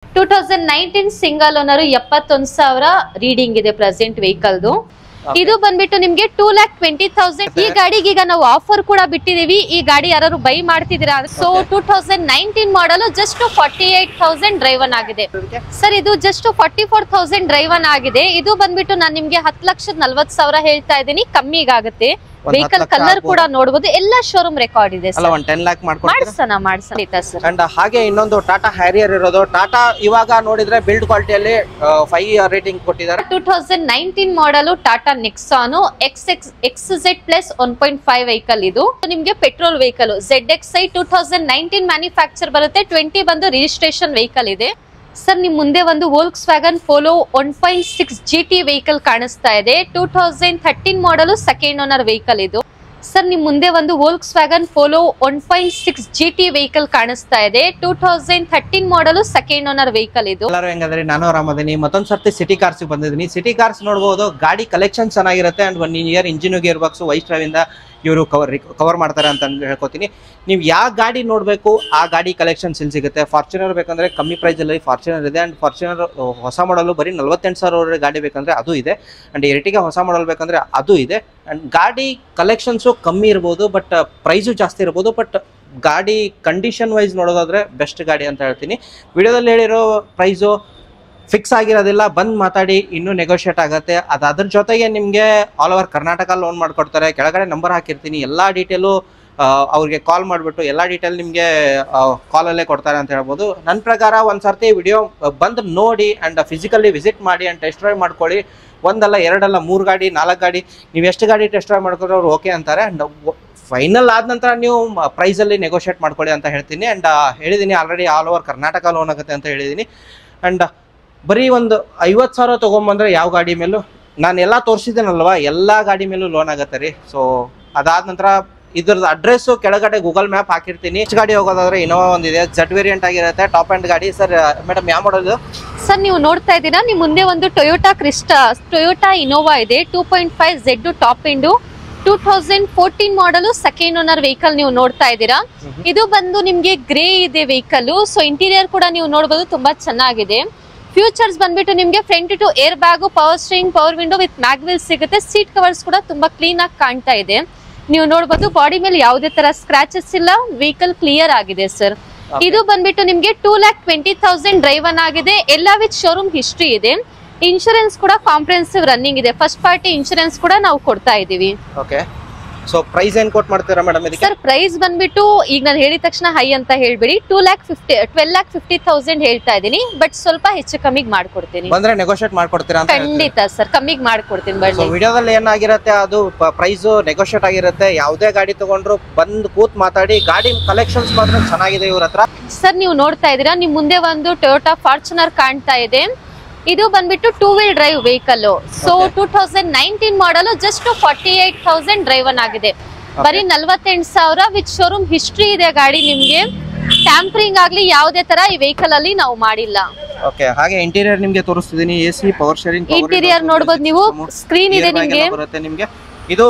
Two thousand nineteen single owner ಎಪ್ಪತ್ತೊಂದ್ ಸಾವಿರ reading ಇದೆ ಪ್ರೆಸೆಂಟ್ ವೆಹಿಕಲ್ದು ಇದು ಬಂದ್ಬಿಟ್ಟು ನಿಮ್ಗೆ ಟೂ ಲ್ಯಾಕ್ ಟ್ವೆಂಟಿ ತೌಸಂಡ್ ಈ ಗಾಡಿಗೆ ಈಗ ನಾವು ಆಫರ್ ಕೂಡ ಬಿಟ್ಟಿದೀವಿ ಈ ಗಾಡಿ ಯಾರು ಬೈ ಮಾಡ್ತಿದ್ದೀರಾ so two thousand nineteen model just forty eight thousand driven ಆಗಿದೆ ಸರ್ ಇದು just forty four thousand driven ಆಗಿದೆ ಇದು ಬಂದ್ಬಿಟ್ಟು ನಾನು ನಿಮ್ಗೆ ಹತ್ತು ಲಕ್ಷದ ನಲ್ವತ್ ಸಾವಿರ ಹೇಳ್ತಾ ಇದ್ದೀನಿ ಕಮ್ಮಿಗಾಗುತ್ತೆ ಒಂದ್ ವೆಹಿಕಲ್ ಹತ್ತ್ ಲಕ್ಷ ಕಲರ್ ಕೂಡ ಆಗ್ಬೋದು. ನೋಡಬಹುದು ಎಲ್ಲ ಶೋರೂಮ್ ರೆಕಾರ್ಡ್ ಇದೆ ಅಲ್ಲ ಸರ್ ಒಂದ್ ಟೆನ್ ಲ್ಯಾಕ್ ಮಾಡ್ಕೊಡ್ತೀರಾ ಮಾಡ್ಸೋಣ ಮಾಡ್ಸೋಣ ಸರ್ ಅಂಡ್ ಹಾಗೆ ಇನ್ನೊಂದು ಟಾಟಾ ಹ್ಯಾರಿಯರ್ ಇರೋದು ಟಾಟಾ ಇವಾಗ ನೋಡಿದ್ರೆ ಬಿಲ್ಡ್ ಕ್ವಾಲಿಟಿಯಲ್ಲಿ ಫೈವ್ ರೇಟಿಂಗ್ ಕೊಟ್ಟಿದ್ದಾರೆ two thousand nineteen model Tata Nexon X X X Z plus one point five vehicle ಇದು ನಿಮ್ಗೆ petrol vehicle Z X I two thousand nineteen manufacture ಬರುತ್ತೆ ಟ್ವೆಂಟಿ ಬಂದು ರಿಜಿಸ್ಟ್ರೇಷನ್ ವೆಹಿಕಲ್ ಇದೆ ಸರ್ ನಿಮ್ ಮುಂದೆ ಒಂದು Volkswagen Polo one point six G T vehicle ಕಾಣಿಸ್ತಾ ಇದೆ two thousand thirteen model second owner vehicle ಇದು ಸರ್ ನಿಮ್ ಮುಂದೆ ಒಂದು Volkswagen Polo one point six G T vehicle ಕಾಣಿಸ್ತಾ ಇದೆ two thousand thirteen model second owner vehicle ಇದು ಎಲ್ಲರೂ ಹೆಂಗಂದ್ರೆ ನಾನು ಆರಾಮದೀನಿ ಮತ್ತೊಂದ್ ಸರ್ತಿ ಸಿಟಿ ಕಾರ್ಸ್ ಬಂದಿದ್ದೀನಿ ಸಿಟಿ ಕಾರ್ಸ್ ನೋಡ್ಬೋದು ಗಾಡಿ ಕಲೆಕ್ಷನ್ ಚೆನ್ನಾಗಿರುತ್ತೆ and one year engine gearbox wise drive ಇಂದ ಇವರು ಕವರ್ ಕವರ್ ಮಾಡ್ತಾರೆ ಅಂತ ಅಂದ್ ಹೇಳ್ಕೊತೀನಿ ನೀವು ಯಾವ ಗಾಡಿ ನೋಡಬೇಕು ಆ ಗಾಡಿ ಕಲೆಕ್ಷನ್ಸ್ ಇಲ್ಲಿ ಸಿಗುತ್ತೆ ಫಾರ್ಚುನರ್ ಬೇಕಂದ್ರೆ ಕಮ್ಮಿ ಪ್ರೈಸಲ್ಲಿ ಫಾರ್ಚುನರ್ ಇದೆ ಅಂಡ್ ಫಾರ್ಚುನರ್ ಹೊಸ ಮಾಡಲು ಬರೀ ನಲ್ವತ್ತೆಂಟು ಸಾವಿರ ಗಾಡಿ ಬೇಕಂದ್ರೆ ಅದು ಇದೆ ಅಂಡ್ ಎರ್ಟಿಗ ಹೊಸ ಮಾಡಲ್ ಬೇಕಂದ್ರೆ ಅದು ಇದೆ ಅಂಡ್ ಗಾಡಿ ಕಲೆಕ್ಷನ್ಸು ಕಮ್ಮಿ ಇರ್ಬೋದು ಬಟ್ ಪ್ರೈಸು ಜಾಸ್ತಿ ಇರ್ಬೋದು ಬಟ್ ಗಾಡಿ ಕಂಡೀಷನ್ ವೈಸ್ ನೋಡೋದಾದ್ರೆ ಬೆಸ್ಟ್ ಗಾಡಿ ಅಂತ ಹೇಳ್ತೀನಿ ವಿಡಿಯೋದಲ್ಲಿ ಹೇಳಿರೋ ಪ್ರೈಸು ಫಿಕ್ಸ್ ಆಗಿರೋದಿಲ್ಲ ಬಂದು ಮಾತಾಡಿ ಇನ್ನೂ ನೆಗೋಷಿಯೇಟ್ ಆಗುತ್ತೆ ಅದು ಅದ್ರ ಜೊತೆಗೆ ನಿಮಗೆ ಆಲ್ ಓವರ್ ಕರ್ನಾಟಕ ಲೋನ್ ಮಾಡಿಕೊಡ್ತಾರೆ ಕೆಳಗಡೆ ನಂಬರ್ ಹಾಕಿರ್ತೀನಿ ಎಲ್ಲ ಡೀಟೇಲು ಅವ್ರಿಗೆ ಕಾಲ್ ಮಾಡಿಬಿಟ್ಟು ಎಲ್ಲ ಡೀಟೇಲ್ ನಿಮಗೆ ಕಾಲಲ್ಲೇ ಕೊಡ್ತಾರೆ ಅಂತ ಹೇಳ್ಬೋದು ನನ್ನ ಪ್ರಕಾರ ಒಂದು ಸರ್ತಿ ವಿಡಿಯೋ ಬಂದು ನೋಡಿ ಆ್ಯಂಡ್ ಫಿಸಿಕಲಿ ವಿಸಿಟ್ ಮಾಡಿ ಆ್ಯಂಡ್ ಟೆಸ್ಟ್ ಡ್ರೈವ್ ಮಾಡ್ಕೊಳ್ಳಿ ಒಂದಲ್ಲ ಎರಡಲ್ಲ ಮೂರು ಗಾಡಿ ನಾಲ್ಕು ಗಾಡಿ ನೀವು ಎಷ್ಟು ಗಾಡಿ ಟೆಸ್ಟ್ ಡ್ರೈವ್ ಮಾಡ್ಕೊಂಡ್ರೆ ಅವ್ರು ಓಕೆ ಅಂತಾರೆ ಆ್ಯಂಡ್ ಫೈನಲ್ ಆದ ನಂತರ ನೀವು ಪ್ರೈಸಲ್ಲಿ ನೆಗೋಷಿಯೇಟ್ ಮಾಡ್ಕೊಳ್ಳಿ ಅಂತ ಹೇಳ್ತೀನಿ ಆ್ಯಂಡ್ ಹೇಳಿದ್ದೀನಿ already all over Karnataka loan ಆಗುತ್ತೆ ಅಂತ ಹೇಳಿದ್ದೀನಿ ಆ್ಯಂಡ್ ಬರೀ ಒಂದು ಐವತ್ತು ಸಾವಿರ ತೊಗೊಂಬಂದ್ರೆ ಯಾವ ಗಾಡಿ ಮೇಲೂ ನಾನು ಎಲ್ಲ ತೋರಿಸಿದ್ದೀನಲ್ವಾ ಎಲ್ಲ ಗಾಡಿ ಮೇಲೂ ಲೋನ್ ಆಗುತ್ತೆ ರೀ ಸೊ ಅದಾದ ನಂತರ ಇದ್ರದ್ದು ಅಡ್ರೆಸ್ಸು ಕೆಳಗಡೆ ಗೂಗಲ್ ಮ್ಯಾಪ್ ಹಾಕಿರ್ತೀನಿ ಎಷ್ಟು ಗಾಡಿ ಹೋಗೋದಾದ್ರೆ ಇನ್ನೋವಾ ಒಂದಿದೆ ಜಡ್ ವೇರಿಯಂಟ್ ಆಗಿರುತ್ತೆ ಟಾಪ್ ಆ್ಯಂಡ್ ಗಾಡಿ ಸರ್ ಮೇಡಮ್ ಯಾವ ಮಾಡಲು ಸರ್ ನೀವು ನೋಡ್ತಾ ಇದ್ದೀರಾ ನಿಮ್ ಮುಂದೆ ಒಂದು ಟೊಯೋಟಾ ಕ್ರಿಸ್ಟಾ ಟೊಯೋಟಾ ಇನೋವಾ ಇದೆ two point five Z top end two thousand fourteen model second owner vehicle ನೀವು ನೋಡ್ತಾ ಇದ್ದೀರಾ ಇದು ಬಂದು ನಿಮ್ಗೆ ಗ್ರೇ ಇದೆ ವೆಹಿಕಲ್ ಸೊ ಇಂಟೀರಿಯರ್ ಕೂಡ ನೀವು ನೋಡಬಹುದು ತುಂಬಾ ಚೆನ್ನಾಗಿದೆ ಫ್ಯೂಚರ್ಸ್ ಬಂದ್ಬಿಟ್ಟು ನಿಮ್ಗೆ front two air airbag power steering power window with mag wheel ಸಿಗುತ್ತೆ ಸೀಟ್ ಕವರ್ಸ್ ಕೂಡ ತುಂಬಾ ಕ್ಲೀನ್ ಆಗಿ ಕಾಣ್ತಾ ಇದೆ ನೀವು ನೋಡಬಹುದು ಬಾಡಿ ಮೇಲೆ ಯಾವುದೇ ತರ ಸ್ಕ್ರಾಚಸ್ ಇಲ್ಲ ವೆಹಿಕಲ್ ಕ್ಲಿಯರ್ ಆಗಿದೆ ಸರ್ ಇದು ಬಂದ್ಬಿಟ್ಟು ನಿಮ್ಗೆ two lakh twenty thousand driven ಆಗಿದೆ ಎಲ್ಲ ವಿತ್ ಶೋರೂಮ್ ಹಿಸ್ಟ್ರಿ ಇದೆ ಇನ್ಶೂರೆನ್ಸ್ ಕೂಡ ಕಾಂಪ್ರೆನ್ಸಿವ್ ರನ್ನಿಂಗ್ ಇದೆ ಫಸ್ಟ್ ಪಾರ್ಟಿ ಇನ್ಶೂರೆನ್ಸ್ ಕೂಡ ನಾವು ಕೊಡ್ತಾ ಇದೀವಿ ಓಕೆ ಸೊ ಪ್ರೈಸ್ ಏನು ಕೊಟ್ಟು ಮಾಡ್ತೀರಾ ಮೇಡಮ್ ಇದಕ್ಕೆ ಸರ್ ಪ್ರೈಸ್ ಬಂದ್ಬಿಟ್ಟು ಈಗ ನಾನು ಹೇಳಿದ ತಕ್ಷಣ ಹೈ ಅಂತ ಹೇಳ್ಬೇಡಿ two lakh fifty twelve lakh fifty thousand ಹೇಳ್ತಾ ಇದೀನಿ ಬಟ್ ಸ್ವಲ್ಪ ಹೆಚ್ಚು ಕಮ್ಮಿಗೆ ಮಾಡ್ಕೊಡ್ತೀನಿ ಬಂದ್ರೆ ನೆಗೋಷಿಯೇಟ್ ಮಾಡ್ಕೊಡ್ತೀರಾ ಅಂತ ಹೇಳ್ತೀರಾ? ಖಂಡಿತ ಸರ್ ಕಮ್ಮಿಗೆ ಮಾಡ್ಕೊಡ್ತೀನಿ ಸೊ ಬನ್ನಿ ವಿಡಿಯೋದಲ್ಲಿ ಏನಾಗಿರುತ್ತೆ ಅದು ಪ್ರೈಸ್ ನೆಗೋಷಿಯೇಟ್ ಆಗಿರುತ್ತೆ ಯಾವುದೇ ಗಾಡಿ ತಗೊಂಡ್ರು ಬಂದು ಕೂತ್ ಮಾತಾಡಿ ಗಾಡಿ ಕಲೆಕ್ಷನ್ಸ್ ಮಾತ್ರ ಚೆನ್ನಾಗಿದೆ ಇವ್ರ ಹತ್ರ ಸರ್ ನೀವು ನೋಡ್ತಾ ಇದ್ದೀರಾ ನಿಮ್ ಮುಂದೆ ಒಂದು ಟೊಯೋಟಾ ಫಾರ್ಚುನರ್ ಕಾಣ್ತಾ ಇದೆ ಇದು ಬಂದ್ಬಿಟ್ಟು two wheel drive vehicle so Okay. Two thousand nineteen model just forty eight thousand driven ಆಗಿದೆ ಬರೀ ನಲ್ವತ್ತೆಂಟು ಸಾವಿರ ವಿತ್ ಶೋರೂಮ್ ಹಿಸ್ಟ್ರಿ ಇದೆ ಗಾಡಿ ನಿಮ್ಗೆ ಟ್ಯಾಂಪರಿಂಗ್ ಆಗ್ಲಿ ಯಾವುದೇ ತರ ಈ ವೆಹಿಕಲ್ ಅಲ್ಲಿ ನಾವು ಮಾಡಿಲ್ಲ ಓಕೆ ಹಾಗೆ ಇಂಟೀರಿಯರ್ ನಿಮ್ಗೆ ತೋರಿಸ್ತಿದೀನಿ A C power steering interior ನೋಡ್ಬೋದು ನೀವು ಸ್ಕ್ರೀನ್ ಇದೆ ನಿಮ್ಗೆ ಬರುತ್ತೆ ನಿಮ್ಗೆ ಇದು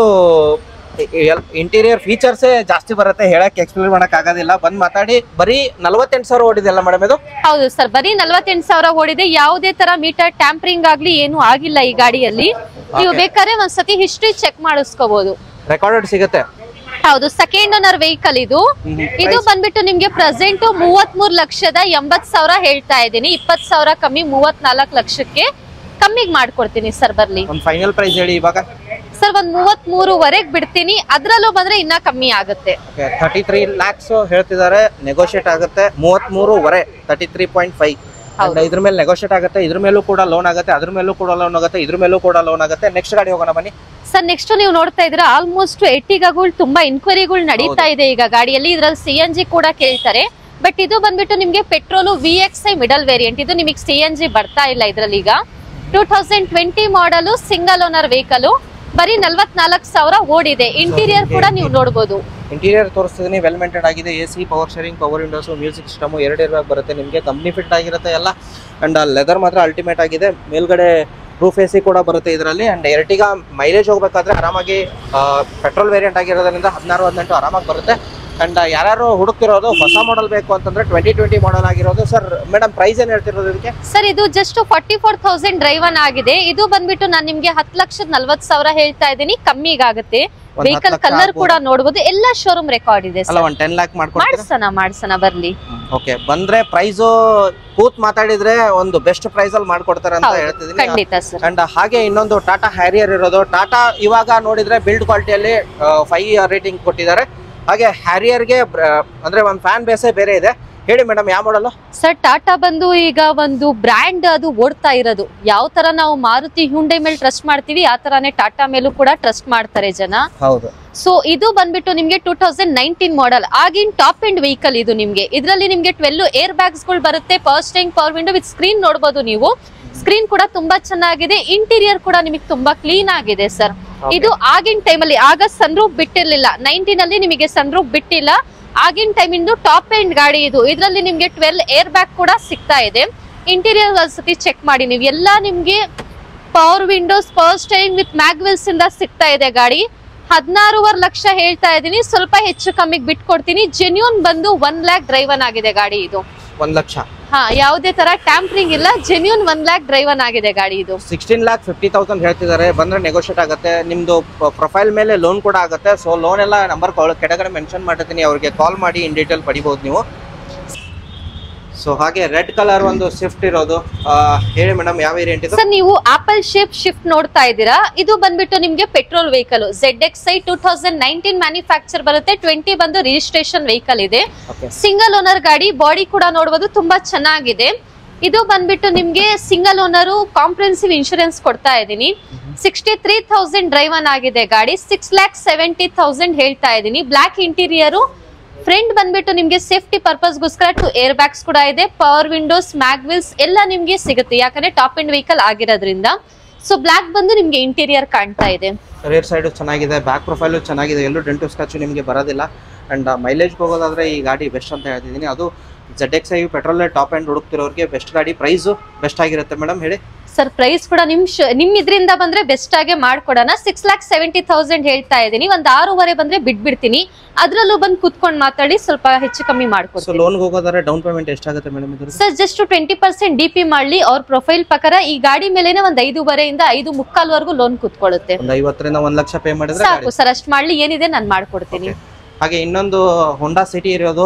ಇಂಟೀರಿಯರ್ ಫೀಚರ್ಸ್ ಜಾಸ್ತಿ ಬರುತ್ತೆ ಹೇಳಕ್ ಎಕ್ಸ್ಪ್ಲೇನ್ ಮಾಡಕ್ ಆಗೋದಿಲ್ಲ ಬಂದ್ ಮಾತಾಡಿ ಬರೀ ನಲ್ವತ್ತೆಂಟು ಸಾವಿರ ಓಡಿದೆಲ್ಲ ಮೇಡಮ್ ಇದು ಹೌದು ಸರ್ ಬರೀ ನಲ್ವತ್ತೆಂಟು ಸಾವಿರ ಓಡಿದೆ ಯಾವುದೇ ತರ ಮೀಟರ್ ಟ್ಯಾಂಪರಿಂಗ್ ಆಗ್ಲಿ ಏನು ಆಗಿಲ್ಲ ಈ ಗಾಡಿಯಲ್ಲಿ ನೀವು ಬೇಕಾದ್ರೆ ಒಂದ್ಸತಿ ಹಿಸ್ಟ್ರಿ ಚೆಕ್ ಮಾಡಿಸ್ಕೋಬಹುದು ರೆಕಾರ್ಡೆಡ್ ಸಿಗುತ್ತೆ ಹೌದು ಸೆಕೆಂಡ್ ಓನರ್ ವೆಹಿಕಲ್ ಇದು ಹ್ಮ್. ಇದು ಬಂದ್ಬಿಟ್ಟು ನಿಮ್ಗೆ ಪ್ರೆಸೆಂಟ್ ಮೂವತ್ ಮೂರ್ ಲಕ್ಷದ ಎಂಬತ್ ಸಾವಿರ ಹೇಳ್ತಾ ಇದ್ದೀನಿ ಇಪ್ಪತ್ ಸಾವಿರ ಕಮ್ಮಿ ಮೂವತ್ ನಾಲ್ಕು ಲಕ್ಷಕ್ಕೆ ಕಮ್ಮಿಗೆ ಮಾಡ್ಕೊಡ್ತೀನಿ ಸರ್ ಬರ್ಲಿ ಒಂದು ಫೈನಲ್ ಪ್ರೈಸ್ ಹೇಳಿ ಇವಾಗ ಸರ್ ಒಂದ್ ಮೂವತ್ ಮೂರುವರೆಗೆ ಬಿಡ್ತೀನಿ ಅದ್ರಲ್ಲೂ ಬಂದ್ರೆ ಇನ್ನ ಕಮ್ಮಿ ಆಗುತ್ತೆ ಓಕೆ ತರ್ಟಿ ತ್ರೀ ಲ್ಯಾಕ್ಸ್ ಹೇಳ್ತಿದ್ದಾರೆ ನೆಗೋಷಿಯೇಟ್ ಆಗುತ್ತೆ ಮೂವತ್ಮೂರುವರೆ ತರ್ಟಿ ತ್ರೀ ಪಾಯಿಂಟ್ ಫೈವ್ ಹೌದು. ಇದ್ರ ಮೇಲೆ ನೆಗೋಷಿಯೇಟ್ ಆಗುತ್ತೆ ಇದ್ರ ಮೇಲೂ ಕೂಡ ಲೋನ್ ಆಗುತ್ತೆ ಅದ್ರ ಮೇಲೂ ಕೂಡ ಲೋನ್ ಆಗುತ್ತೆ ಇದ್ರ ಮೇಲೂ ಕೂಡ ಲೋನ್ ಆಗುತ್ತೆ ನೆಕ್ಸ್ಟ್ ಗಾಡಿ ಹೋಗೋಣ ಬನ್ನಿ ಸರ್ ನೆಕ್ಸ್ಟ್ ನೀವು ನೋಡ್ತಾ ಇದ್ರೆ ಆಲ್ಮೋಸ್ಟ್ ಎಟ್ಟಿಗಗಳು ತುಂಬಾ ಇನ್ಕ್ವೈರಿಗಳು ನಡೀತಾ ಇದೆ ಈಗ ಗಾಡಿಯಲ್ಲಿ ಇದ್ರಲ್ಲಿ ಸಿ ಎನ್ ಜಿ ಕೂಡ ಕೇಳ್ತಾರೆ ಬಟ್ ಇದು ಬಂದ್ಬಿಟ್ಟು ನಿಮ್ಗೆ petrol V X I middle variant ಇದು ನಿಮಗೆ ಸಿ ಎನ್ ಜಿ ಬರ್ತಾ ಇಲ್ಲ ಇದ್ರಲ್ಲಿ ಈಗ two thousand twenty model single owner vehicle ಬರೀ ನಲ್ವತ್ನಾಲ್ಕು ಸಾವಿರ ಓಡಿದೆ ಇಂಟೀರಿಯರ್ ಕೂಡ ನೀವು ನೋಡ್ಬೋದು ಇಂಟೀರಿಯರ್ ತೋರಿಸ್ತಿದ್ದೀನಿ ವೆಲ್ ಮೇಂಟೈನ್ ಆಗಿದೆ A C power steering power windows music system ಎರಡು ಇರಬೇಕು ಬರುತ್ತೆ ನಿಮಗೆ ಕಂಪ್ನಿ ಫಿಟ್ ಆಗಿರುತ್ತೆ ಎಲ್ಲ ಆ್ಯಂಡ್ ಲೆದರ್ ಮಾತ್ರ ಅಲ್ಟಿಮೇಟ್ ಆಗಿದೆ ಮೇಲ್ಗಡೆ ರೂಫ್ ಎ ಸಿ ಕೂಡ ಬರುತ್ತೆ ಇದರಲ್ಲಿ ಆ್ಯಂಡ್ ಎರಟಿಗ ಮೈಲೇಜ್ ಹೋಗಬೇಕಾದ್ರೆ ಆರಾಮಾಗಿ ಪೆಟ್ರೋಲ್ ವೇರಿಯಂಟ್ ಆಗಿರೋದ್ರಿಂದ ಹದಿನಾರು ಹದಿನೆಂಟು ಆರಾಮಾಗಿ ಬರುತ್ತೆ ಅಂಡ್ ಯಾರು ಹುಡುಕ್ತಿರೋದು ಹೊಸ ಮಾಡೆಲ್ ಬೇಕು ಅಂತಂದ್ರೆ ಟ್ವೆಂಟಿ ಟ್ವೆಂಟಿ ಮಾಡೆಲ್ ಆಗಿರೋದು ಸರ್ ಮೇಡಮ್ ಪ್ರೈಸ್ ಏನ್ ಹೇಳ್ತಿರೋದು ಇದಕ್ಕೆ ಸರ್ ಇದು just forty four thousand driven ಆಗಿದೆ ಇದು ಬಂದ್ಬಿಟ್ಟು ನಾನು ನಿಮ್ಗೆ ಹತ್ತು ಲಕ್ಷದ ನಲ್ವತ್ ಸಾವಿರ ಹೇಳ್ತಾ ಇದ್ದೀನಿ ಕಮ್ಮಿಗಾಗುತ್ತೆ ಒಂದ್ ವೆಹಿಕಲ್ ಹತ್ತು ಲಕ್ಷ ಕಲರ್ ಕೂಡ ಆಗ್ಬೋದು. ನೋಡಬಹುದು ಎಲ್ಲ ಶೋರೂಮ್ ರೆಕಾರ್ಡ್ ಇದೆ ಅಲ್ಲ ಒಂದ್ ಟೆನ್ ಲ್ಯಾಕ್ ಮಾಡ್ಕೊಡ್ತೀರಾ ಮಾಡ್ಸಣ ಮಾಡ್ಸಣ ಬರ್ಲಿ ಓಕೆ ಬಂದ್ರೆ ಪ್ರೈಸ್ ಕೂತ್ ಮಾತಾಡಿದ್ರೆ ಒಂದು ಬೆಸ್ಟ್ ಪ್ರೈಸ್ ಅಲ್ಲಿ ಮಾಡ್ಕೊಡ್ತಾರೆ ಅಂತ ಹೌದು, ಹೇಳ್ತಿದ್ದೀನಿ ಖಂಡಿತ ಸರ್ ಅಂಡ್ ಹಾಗೆ ಇನ್ನೊಂದು ಟಾಟಾ ಹ್ಯಾರಿಯರ್ ಇರೋದು ಟಾಟಾ ಇವಾಗ ನೋಡಿದ್ರೆ ಬಿಲ್ಡ್ ಕ್ವಾಲಿಟಿಯಲ್ಲಿ ಫೈವ್ ರೇಟಿಂಗ್ ಕೊಟ್ಟಿದ್ದಾರೆ ಹಾಗೆ ಹ್ಯಾರಿಯರ್ಗೆ ಅಂದ್ರೆ ಒಂದು ಫ್ಯಾನ್ ಬೇಸೇ ಬೇರೆ ಇದೆ ಹೇಳಿ ಮೇಡಮ್ ಯಾವ ಮಾಡಲು ಸರ್ ಟಾಟಾ ಬಂದು ಈಗ ಒಂದು ಬ್ರ್ಯಾಂಡ್ ಅದು ಓಡ್ತಾ ಇರೋದು ಯಾವ ತರ ನಾವು ಮಾರುತಿ ಹುಂಡೆ ಮೇಲೆ ಟ್ರಸ್ಟ್ ಮಾಡ್ತೀವಿ ಆ ತರಾನೇ ಟಾಟಾ ಮೇಲೂ ಕೂಡ ಟ್ರಸ್ಟ್ ಮಾಡ್ತಾರೆ ಜನ ಹೌದು ಸೊ ಇದು ಬಂದ್ಬಿಟ್ಟು ನಿಮ್ಗೆ ಟೂ ತೌಸಂಡ್ ನೈನ್ಟೀನ್ ಮಾಡೆಲ್ ಆಗಿನ ಟಾಪ್ ಎಂಡ್ ವೆಹಿಕಲ್ ಇದು ನಿಮ್ಗೆ ಇದರಲ್ಲಿ ನಿಮ್ಗೆ ಟ್ವೆಲ್ ಏರ್ ಬ್ಯಾಗ್ಸ್ ಗಳು ಬರುತ್ತೆ power steering power window with screen ನೋಡಬಹುದು ನೀವು ಸ್ಕ್ರೀನ್ ಕೂಡ ತುಂಬಾ ಚೆನ್ನಾಗಿದೆ ಇಂಟೀರಿಯರ್ ಕೂಡ ನಿಮಗೆ ತುಂಬಾ ಕ್ಲೀನ್ ಆಗಿದೆ ಸರ್ ಇದು ಆಗಿನ ಟೈಮಲ್ಲಿ ಆಗ ಸನ್ರೂಫ್ ಬಿಟ್ಟಿರ್ಲಿಲ್ಲ ನೈನ್ಟೀನ್ ಅಲ್ಲಿ ನಿಮಗೆ ಸನ್ರೂಫ್ ಬಿಟ್ಟಿಲ್ಲ ಆಗಿನ ಟೈಮ್ ಇಂದು ಟಾಪ್ ಎಂಡ್ ಗಾಡಿ ಇದು ಇದರಲ್ಲಿ ನಿಮ್ಗೆ ಟ್ವೆಲ್ ಏರ್ ಬ್ಯಾಗ್ ಕೂಡ ಸಿಗ್ತಾ ಇದೆ ಇಂಟೀರಿಯರ್ ಒಂದ್ಸತಿ ಚೆಕ್ ಮಾಡಿ ನೀವು ಎಲ್ಲ ನಿಮ್ಗೆ power windows power steering with mag wheels ಇಂದ ಸಿಗ್ತಾ ಇದೆ ಗಾಡಿ ಹದಿನಾರೂವರೆ ಲಕ್ಷ ಹೇಳ್ತಾ ಇದ್ದೀನಿ ಸ್ವಲ್ಪ ಹೆಚ್ಚು ಕಮ್ಮಿಗೆ ಬಿಟ್ಕೊಡ್ತೀನಿ ಜೆನ್ಯೂನ್ ಬಂದು ಒನ್ ಲ್ಯಾಕ್ ಡ್ರೈವನ್ ಆಗಿದೆ ಗಾಡಿ ಇದು ಒಂದ್ ಲಕ್ಷ ಹಾ ಯಾವುದೇ ತರ ಟ್ಯಾಂಪ್ರಿಂಗ್ ಇಲ್ಲ ಜೆನ್ಯೂನ್ ಒನ್ ಲ್ಯಾಕ್ ಡ್ರೈವನ್ ಆಗಿದೆ ಗಾಡಿ ಇದು ಸಿಕ್ಸ್ಟೀನ್ ಲ್ಯಾಕ್ ಫಿಫ್ಟಿ ತೌಸಂಡ್ ಹೇಳ್ತಿದ್ದಾರೆ ಬಂದ್ರೆ ನೆಗೋಷಿಯೇಟ್ ಆಗುತ್ತೆ ನಿಮ್ದು ಪ್ರೊಫೈಲ್ ಮೇಲೆ ಲೋನ್ ಕೂಡ ಆಗುತ್ತೆ ಸೊ ಲೋನ್ ಎಲ್ಲ ನಂಬರ್ ಕೆಳಗಡೆ ಮೆನ್ಷನ್ ಮಾಡಿರ್ತೀನಿ ಅವ್ರಿಗೆ ಕಾಲ್ ಮಾಡಿ ಇನ್ ಡೀಟೇಲ್ ಪಡಿಬಹುದು ನೀವು ಸೊ ಹಾಗೆ ರೆಡ್ ಕಲರ್ ಒಂದು ಸ್ವಿಫ್ಟ್ ಇರೋದು ಆ, ಹೇಳಿ ಮೇಡಮ್ ಯಾವ ವೇರಿಯಂಟ್ ಇದು ಸರ್ ನೀವು ಆಪಲ್ ಶೇಪ್ ಶಿಫ್ಟ್ ನೋಡ್ತಾ ಇದ್ದೀರಾ ಇದು ಬಂದ್ಬಿಟ್ಟು ನಿಮ್ಗೆ petrol vehicle Z X I two thousand nineteen manufacture ಬರುತ್ತೆ ಟ್ವೆಂಟಿ ಬಂದು ರಿಜಿಸ್ಟ್ರೇಷನ್ ವೆಹಿಕಲ್ ಇದೆ ಓಕೆ ಸಿಂಗಲ್ ಓನರ್ ಗಾಡಿ ಬಾಡಿ ಕೂಡ ನೋಡಬಹುದು ತುಂಬಾ ಚೆನ್ನಾಗಿದೆ ಇದು ಬಂದ್ಬಿಟ್ಟು ನಿಮ್ಗೆ ಸಿಂಗಲ್ ಓನರ್ ಕಾಂಪ್ರೆನ್ಸಿವ್ ಇನ್ಶೂರೆನ್ಸ್ ಕೊಡ್ತಾ ಇದ್ದೀನಿ ಸಿಕ್ಸ್ಟಿ ತ್ರೀ ತೌಸಂಡ್ ಡ್ರೈವನ್ ಆಗಿದೆ ಗಾಡಿ ಸಿಕ್ಸ್ ಲ್ಯಾಕ್ ಸೆವೆಂಟಿ ತೌಸಂಡ್ ಹೇಳ್ತಾ ಇದ್ದೀನಿ ಬ್ಲಾಕ್ ಇಂಟೀರಿಯರು ಫ್ರಂಟ್ ಬಂದ್ಬಿಟ್ಟು ನಿಮ್ಗೆ ಸೇಫ್ಟಿ ಪರ್ಪಸ್ಗೋಸ್ಕರ ಟು ಏರ್ ಬ್ಯಾಗ್ಸ್ ಕೂಡ ಇದೆ ಪವರ್ ವಿಂಡೋಸ್ ಮ್ಯಾಗ್ವಿಲ್ಸ್ ಎಲ್ಲ ನಿಮ್ಗೆ ಸಿಗುತ್ತೆ ಯಾಕಂದ್ರೆ ಟಾಪ್ ಎಂಡ್ ವೆಹಿಕಲ್ ಆಗಿರೋದ್ರಿಂದ ಸೊ ಬ್ಲಾಕ್ ಬಂದು ನಿಮ್ಗೆ ಇಂಟೀರಿಯರ್ ಕಾಣ್ತಾ ಇದೆ ರೇರ್ ಸೈಡ್ ಚೆನ್ನಾಗಿದೆ ಬ್ಯಾಕ್ ಪ್ರೊಫೈಲು ಚೆನ್ನಾಗಿದೆ ಎಲ್ಲೂ ಡೆಂಟು ಸ್ಕ್ರಾಚ್ ನಿಮಗೆ ಬರೋದಿಲ್ಲ ಅಂಡ್ ಮೈಲೇಜ್ಗೆ ಹೋಗೋದಾದ್ರೆ ಈ ಗಾಡಿ ಬೆಸ್ಟ್ ಅಂತ ಹೇಳ್ತಿದ್ದೀನಿ ಅದು Z X I petrol top end ಹುಡುಕ್ತಿರೋರಿಗೆ ಬೆಸ್ಟ್ ಗಾಡಿ ಪ್ರೈಸು ಬೆಸ್ಟ್ ಆಗಿರುತ್ತೆ ಮೇಡಮ್ ಹೇಳಿ ಸರ್ ಪ್ರೈಸ್ ಕೂಡ ನಿಮ್ ಶ- ನಿಮ್ ಇದ್ರಿಂದ ಬಂದ್ರೆ ಬೆಸ್ಟ್ ಆಗಿ ಮಾಡ್ಕೊಡೋಣ ಸಿಕ್ಸ್ ಲ್ಯಾಕ್ ಸೆವೆಂಟಿ ತೌಸಂಡ್ ಹೇಳ್ತಾ ಇದ್ದೀನಿ ಒಂದ್ ಆರೂವರೆ ಬಂದ್ರೆ ಬಿಟ್ಬಿಡ್ತೀನಿ ಅದ್ರಲ್ಲೂ ಬಂದು ಕುತ್ಕೊಂಡ್ ಮಾತಾಡಿ ಸ್ವಲ್ಪ ಹೆಚ್ಚು ಕಮ್ಮಿ ಸೊ ಮಾಡ್ಕೊಡ್ತೀನಿ ಲೋನ್ಗೆ ಹೋಗೋದಾದ್ರೆ ಡೌನ್ ಪೇಮೆಂಟ್ ಎಷ್ಟಾಗುತ್ತೆ ಮೇಡಮ್ ಇದ್ರ sir just twenty percent D P ಮಾಡ್ಲಿ ಅವ್ರ ಪ್ರೊಫೈಲ್ ಪ್ರಕಾರ ಈ ಗಾಡಿ ಮೇಲೆನೆ ಒಂದ್ ಐದೂವರೆಯಿಂದ ಐದು ಮುಕ್ಕಾಲ್ವರೆಗೂ ಲೋನ್ ಕುತ್ಕೊಳ್ಳುತ್ತೆ ಒಂದು ಐವತ್ತರಿಂದ ಒಂದು ಲಕ್ಷ ಪೇ ಮಾಡಿದ್ರೆ ಸಾಕು ಗಾಡಿ ಸರ್ ಅಷ್ಟ್ ಮಾಡ್ಲಿ ಏನಿದೆ ನಾನು ಮಾಡ್ಕೊಡ್ತೀನಿ ಹಾಗೆ ಇನ್ನೊಂದು ಹೊಂಡಾ ಸಿಟಿ ಇರೋದು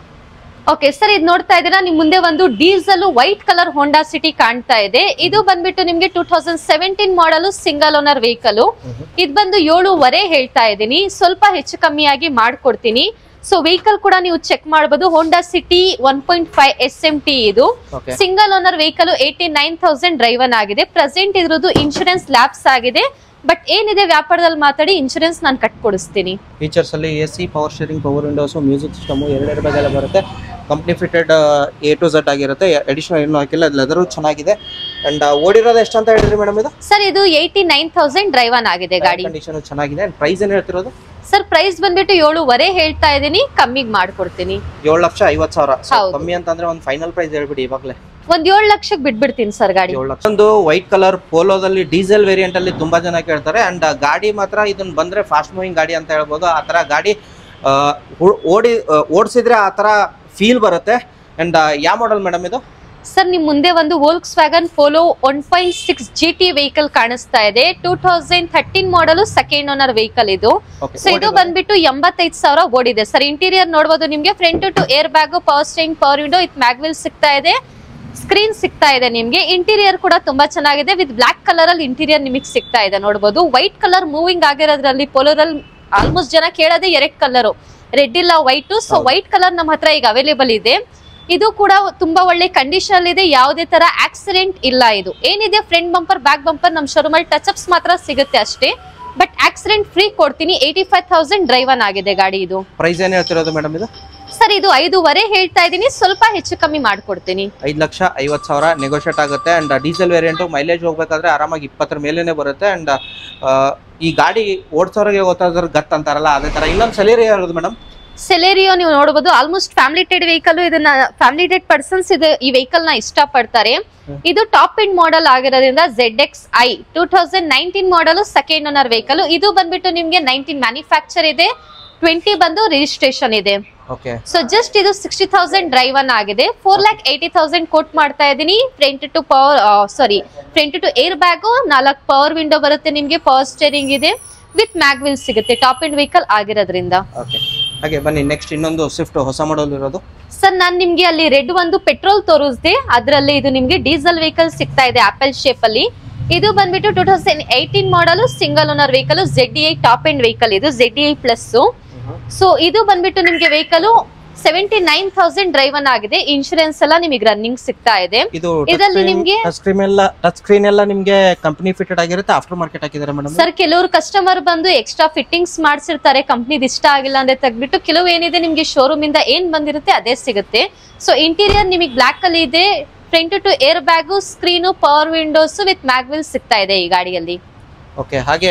ಓಕೆ ಸರ್ ಇದು ನೋಡ್ತಾ ಇದ್ದೀರಾ ನಿಮ್ ಮುಂದೆ ಒಂದು diesel white colour Honda City ಕಾಣ್ತಾ ಇದೆ ಇದು ಬಂದ್ಬಿಟ್ಟು ನಿಮ್ಗೆ two thousand seventeen model single owner vehicle ಇದು ಬಂದು ಏಳುವರೆ ಹೇಳ್ತಾ ಇದ್ದೀನಿ ಸ್ವಲ್ಪ ಹೆಚ್ಚು ಕಮ್ಮಿಯಾಗಿ ಮಾಡ್ಕೊಡ್ತೀನಿ ಸೊ ವೆಹಿಕಲ್ ಕೂಡ ನೀವು ಚೆಕ್ ಮಾಡಬಹುದು Honda City one point five S M T ಇದು okay single owner vehicle eighty nine thousand driven ಆಗಿದೆ ಪ್ರೆಸೆಂಟ್ ಇದ್ರದ್ದು ಇನ್ಶೂರೆನ್ಸ್ ಲ್ಯಾಪ್ಸ್ ಆಗಿದೆ ಬಟ್ ಏನಿದೆ ವ್ಯಾಪಾರದಲ್ಲಿ ಮಾತಾಡಿ ಇನ್ಶೂರೆನ್ಸ್ ನಾನು ಕಟ್ಕೊಡಿಸ್ತೀನಿ ಫೀಚರ್ಸ್ ಅಲ್ಲಿ A C power steering power windows music system ಎರಡೆರಡು ಬಗೆಲ್ಲ ಬರುತ್ತೆ company fitted A to Z ಆಗಿರುತ್ತೆ ಅಡಿಷನಲ್ ಏನು ಹಾಕಿಲ್ಲ ಲೆದರು ಚೆನ್ನಾಗಿದೆ ಅಂಡ್ ಓಡಿರೋದು ಎಷ್ಟು ಅಂತ ಹೇಳಿದ್ರಿ ಮೇಡಮ್ ಇದು ಸರ್ ಇದು ಏಯ್ಟಿ ನೈನ್ ತೌಸಂಡ್ ಡ್ರೈವನ್ ಆಗಿದೆ ಗಾಡಿ ಕಂಡೀಷನ್ ಚೆನ್ನಾಗಿದೆ ಪ್ರೈಸ್ ಏನು ಹೇಳ್ತಿರೋದು ಸರ್ ಪ್ರೈಸ್ ಬಂದ್ಬಿಟ್ಟು ಏಳುವರೆ ಹೇಳ್ತಾ ಇದ್ದೀನಿ ಕಮ್ಮಿಗೆ ಮಾಡ್ಕೊಡ್ತೀನಿ ಏಳು ಲಕ್ಷ ಐವತ್ತು ಸಾವಿರ So, ಹೌದು. ಕಮ್ಮಿ ಅಂತಂದ್ರೆ ಒಂದು ಫೈನಲ್ ಪ್ರೈಸ್ ಹೇಳ್ಬಿಡಿ ಇವಾಗಲೇ ಒಂದ್ ಏಳು ಲಕ್ಷಕ್ಕೆ ಬಿಟ್ಬಿಡ್ತೀನಿ ಸರ್ ಗಾಡಿ ಏಳು ಲಕ್ಷ ಒಂದು ವೈಟ್ ಕಲರ್ ಪೋಲೋದಲ್ಲಿ ಡೀಸೆಲ್ ವೇರಿಯಂಟ್ ಅಲ್ಲಿ ತುಂಬಾ ಜನ ಕೇಳ್ತಾರೆ ಅಂಡ್ ಗಾಡಿ ಮಾತ್ರ ಇದನ್ನ ಬಂದ್ರೆ ಫಾಸ್ಟ್ ಮೂವಿಂಗ್ ಗಾಡಿ ಅಂತ ಹೇಳ್ಬೋದು ಆ ತರ ಗಾಡಿ ಆ, ಹು- ಓಡಿ ಓಡಿಸಿದ್ರೆ ಆ ತರ ಫೀಲ್ ಬರುತ್ತೆ ಅಂಡ್ ಯಾವ ಮಾಡೆಲ್ ಮೇಡಮ್ ಇದು ಸರ್ ನಿಮ್ ಮುಂದೆ ಒಂದು Volkswagen Polo one point six G T vehicle ಕಾಣಿಸ್ತಾ ಇದೆ two thousand thirteen model second owner vehicle ಇದು Okay, ಸೊ ಇದು ಓಡಿರೋದು. ಬಂದ್ಬಿಟ್ಟು ಎಂಬತ್ತೈದು ಸಾವಿರ ಓಡಿದೆ ಸರ್ ಇಂಟೀರಿಯರ್ ನೋಡಬಹುದು ನಿಮ್ಗೆ front two air bag power steering power window with mag wheel ಸಿಗ್ತಾ ಇದೆ ಸ್ಕ್ರೀನ್ ಸಿಗ್ತಾ ಇದೆ ನಿಮ್ಗೆ ಇಂಟೀರಿಯರ್ ಕೂಡ ತುಂಬಾ ಚೆನ್ನಾಗಿದೆ ವಿತ್ ಬ್ಲಾಕ್ ಕಲರ್ ಅಲ್ಲಿ ಇಂಟೀರಿಯರ್ ನಿಮಗೆ ಸಿಗ್ತಾ ಇದೆ ನೋಡಬಹುದು ವೈಟ್ ಕಲರ್ ಮೂವಿಂಗ್ ಆಗಿರೋದ್ರಲ್ಲಿ ಪೋಲೋದಲ್ಲಿ ಆಲ್ಮೋಸ್ಟ್ ಜನ ಕೇಳೋದೇ ಎರಡ್ ಕಲರ್ ರೆಡ್ ಇಲ್ಲ ವೈಟ್ ಸೊ ಹೌದು. ವೈಟ್ ಕಲರ್ ನಮ್ಮ ಹತ್ರ ಈಗ ಅವೈಲೇಬಲ್ ಇದೆ ಇದು ಕೂಡ ತುಂಬಾ ಒಳ್ಳೆ ಕಂಡೀಷನ್ ಇದೆ ಯಾವುದೇ ತರ ಆಕ್ಸಿಡೆಂಟ್ ಇಲ್ಲ ಇದು ಏನಿದೆ ಫ್ರಂಟ್ ಬಂಪರ್ ಬ್ಯಾಕ್ ಬಂಪರ್ ನಮ್ಮ ಶೋರೂಮ್ ಅಲ್ಲಿ ಟಚ್ ಅಪ್ಸ್ ಮಾತ್ರ ಸಿಗುತ್ತೆ ಅಷ್ಟೇ ಬಟ್ ಆಕ್ಸಿಡೆಂಟ್ ಫ್ರೀ ಕೊಡ್ತೀನಿ ಏಯ್ಟಿ ಫೈವ್ ತೌಸಂಡ್ ಡ್ರೈವನ್ ಆಗಿದೆ ಗಾಡಿ ಇದು ಪ್ರೈಸ್ ಏನು ಹೇಳ್ತಿರೋದು ಮೇಡಮ್ ಇದು ಸರ್ ಇದು ಐದೂವರೆ ಹೇಳ್ತಾ ಇದ್ದೀನಿ ಸ್ವಲ್ಪ ಹೆಚ್ಚು ಕಮ್ಮಿ ಮಾಡ್ಕೊಡ್ತೀನಿ ಐದು ಲಕ್ಷ ಐವತ್ತು ಸಾವಿರ ನೆಗೋಷಿಯೇಟ್ ಆಗುತ್ತೆ ಅಂಡ್ ಡೀಸೆಲ್ ವೇರಿಯಂಟು ಮೈಲೇಜ್ ಹೋಗ್ಬೇಕಾದ್ರೆ ಆರಾಮಾಗಿ ಇಪ್ಪತ್ತರ ಮೇಲೇನೆ ಬರುತ್ತೆ ಅಂಡ್ ಈ ಗಾಡಿ ಓಡಿಸೋರಿಗೆ ಗೊತ್ತಾದ್ರ ಗತ್ ಅಂತಾರಲ್ಲ ಅದೇ ತರ ಇನ್ನೊಂದು ಸಲೀರಿ ಇರೋದು ಮೇಡಮ್ ಸೆಲೆರಿಯೋ ನೀವು ನೋಡಬಹುದು ಆಲ್ಮೋಸ್ಟ್ ಫ್ಯಾಮಿಲಿ ಟೆಡ್ ವೆಹಿಕಲ್ ಇದನ್ನ ಫ್ಯಾಮಿಲಿ ಟೆಡ್ ಪರ್ಸನ್ಸ್ ಇದು ಈ ವೆಹಿಕಲ್ ನ ಇಷ್ಟ ಪಡ್ತಾರೆ ಇದು ಟಾಪ್ ಎಂಡ್ ಮಾಡೆಲ್ ಆಗಿರೋದ್ರಿಂದ Z X I two thousand nineteen model second owner vehicle ಇದು ಬಂದ್ಬಿಟ್ಟು ನಿಮ್ಗೆ ನೈನ್ಟೀನ್ ಮ್ಯಾನುಫ್ಯಾಕ್ಚರ್ ಇದೆ ಟ್ವೆಂಟಿ ಬಂದು ರಿಜಿಸ್ಟ್ರೇಷನ್ ಇದೆ ಓಕೆ ಸೊ ಜಸ್ಟ್ ಇದು ಸಿಕ್ಸ್ಟಿ ತೌಸಂಡ್ ಡ್ರೈವ್ ಅನ್ ಆಗಿದೆ four lakh eighty thousand quote ಮಾಡ್ತಾ ಇದೀನಿ front two power sorry front two air bag ನಾಲ್ಕು ಪವರ್ ವಿಂಡೋ ಬರುತ್ತೆ ನಿಮ್ಗೆ ಪವರ್ ಸ್ಟೇರಿಂಗ್ ಇದೆ ವಿತ್ ಮ್ಯಾಗ್ವಿಲ್ ಸಿಗುತ್ತೆ ಟಾಪ್ ಅಂಡ್ ವೆಹಿಕಲ್ ಆಗಿರೋದ್ರಿಂದ ಓಕೆ ಹಾಗೆ ಬನ್ನಿ ನೆಕ್ಸ್ಟ್ ಇನ್ನೊಂದು ಸ್ವಿಫ್ಟ್ ಹೊಸ ಮಾಡಲ್ ಇರೋದು ಸರ್ ನಾನ್ ನಿಮ್ಗೆ ಅಲ್ಲಿ ರೆಡ್ ಒಂದು ಪೆಟ್ರೋಲ್ ತೋರಿಸ್ದೆ ಅದರಲ್ಲಿ ಇದು ನಿಮ್ಗೆ ಡೀಸೆಲ್ ವೆಹಿಕಲ್ ಸಿಗ್ತಾ ಇದೆ ಆಪಲ್ ಶೇಪ್ ಅಲ್ಲಿ ಇದು ಬಂದ್ಬಿಟ್ಟು two thousand eighteen model single owner vehicle Z I top end vehicle ಇದು ಜೆಡ್ ಐ ಪ್ಲಸ್ ಸೊ ಇದು ಬಂದ್ಬಿಟ್ಟು ನಿಮ್ಗೆ vehicle seventy nine thousand driven ಆಗಿದೆ ಇನ್ಶೂರೆನ್ಸ್ ಎಲ್ಲ ನಿಮಗೆ ರನ್ನಿಂಗ್ ಸಿಗ್ತಾ ಇದೆ ಇದು ಇದ್ರಲ್ಲಿ ನಿಮ್ಗೆ- ಟಚ್ ಸ್ಕ್ರೀನ್ ಎಲ್ಲ ಟಚ್ ಸ್ಕ್ರೀನ್ ಎಲ್ಲ ನಿಮ್ಗೆ ಕಂಪನಿ ಫಿಟೆಡ್ ಆಗಿರುತ್ತೆ ಆಫ್ಟರ್ ಮಾರ್ಕೆಟ್ ಹಾಕಿದ್ದಾರೆ ಮೇಡಮ್ ಸರ್ ಕೆಲವರು ಕಸ್ಟಮರ್ ಬಂದು ಎಕ್ಸ್ಟ್ರಾ ಫಿಟ್ಟಿಂಗ್ಸ್ ಮಾಡ್ಸಿರ್ತಾರೆ ಕಂಪ್ನಿದ್ ಇಷ್ಟ ಆಗಿಲ್ಲ ಅಂದ್ರೆ ತೆಗ್ಬಿಟ್ಟು ಕೆಲವು ಏನಿದೆ ನಿಮ್ಗೆ ಶೋರೂಮ್ ಇಂದ ಏನ್ ಬಂದಿರುತ್ತೆ ಅದೇ ಸಿಗುತ್ತೆ ಸೊ ಇಂಟೀರಿಯರ್ ನಿಮಗೆ ಬ್ಲಾಕ್ ಅಲ್ಲಿ ಇದೆ front two air bag screen power windows with mag wheel ಸಿಗ್ತಾ ಇದೆ ಈ ಗಾಡಿಯಲ್ಲಿ ಓಕೆ ಹಾಗೆ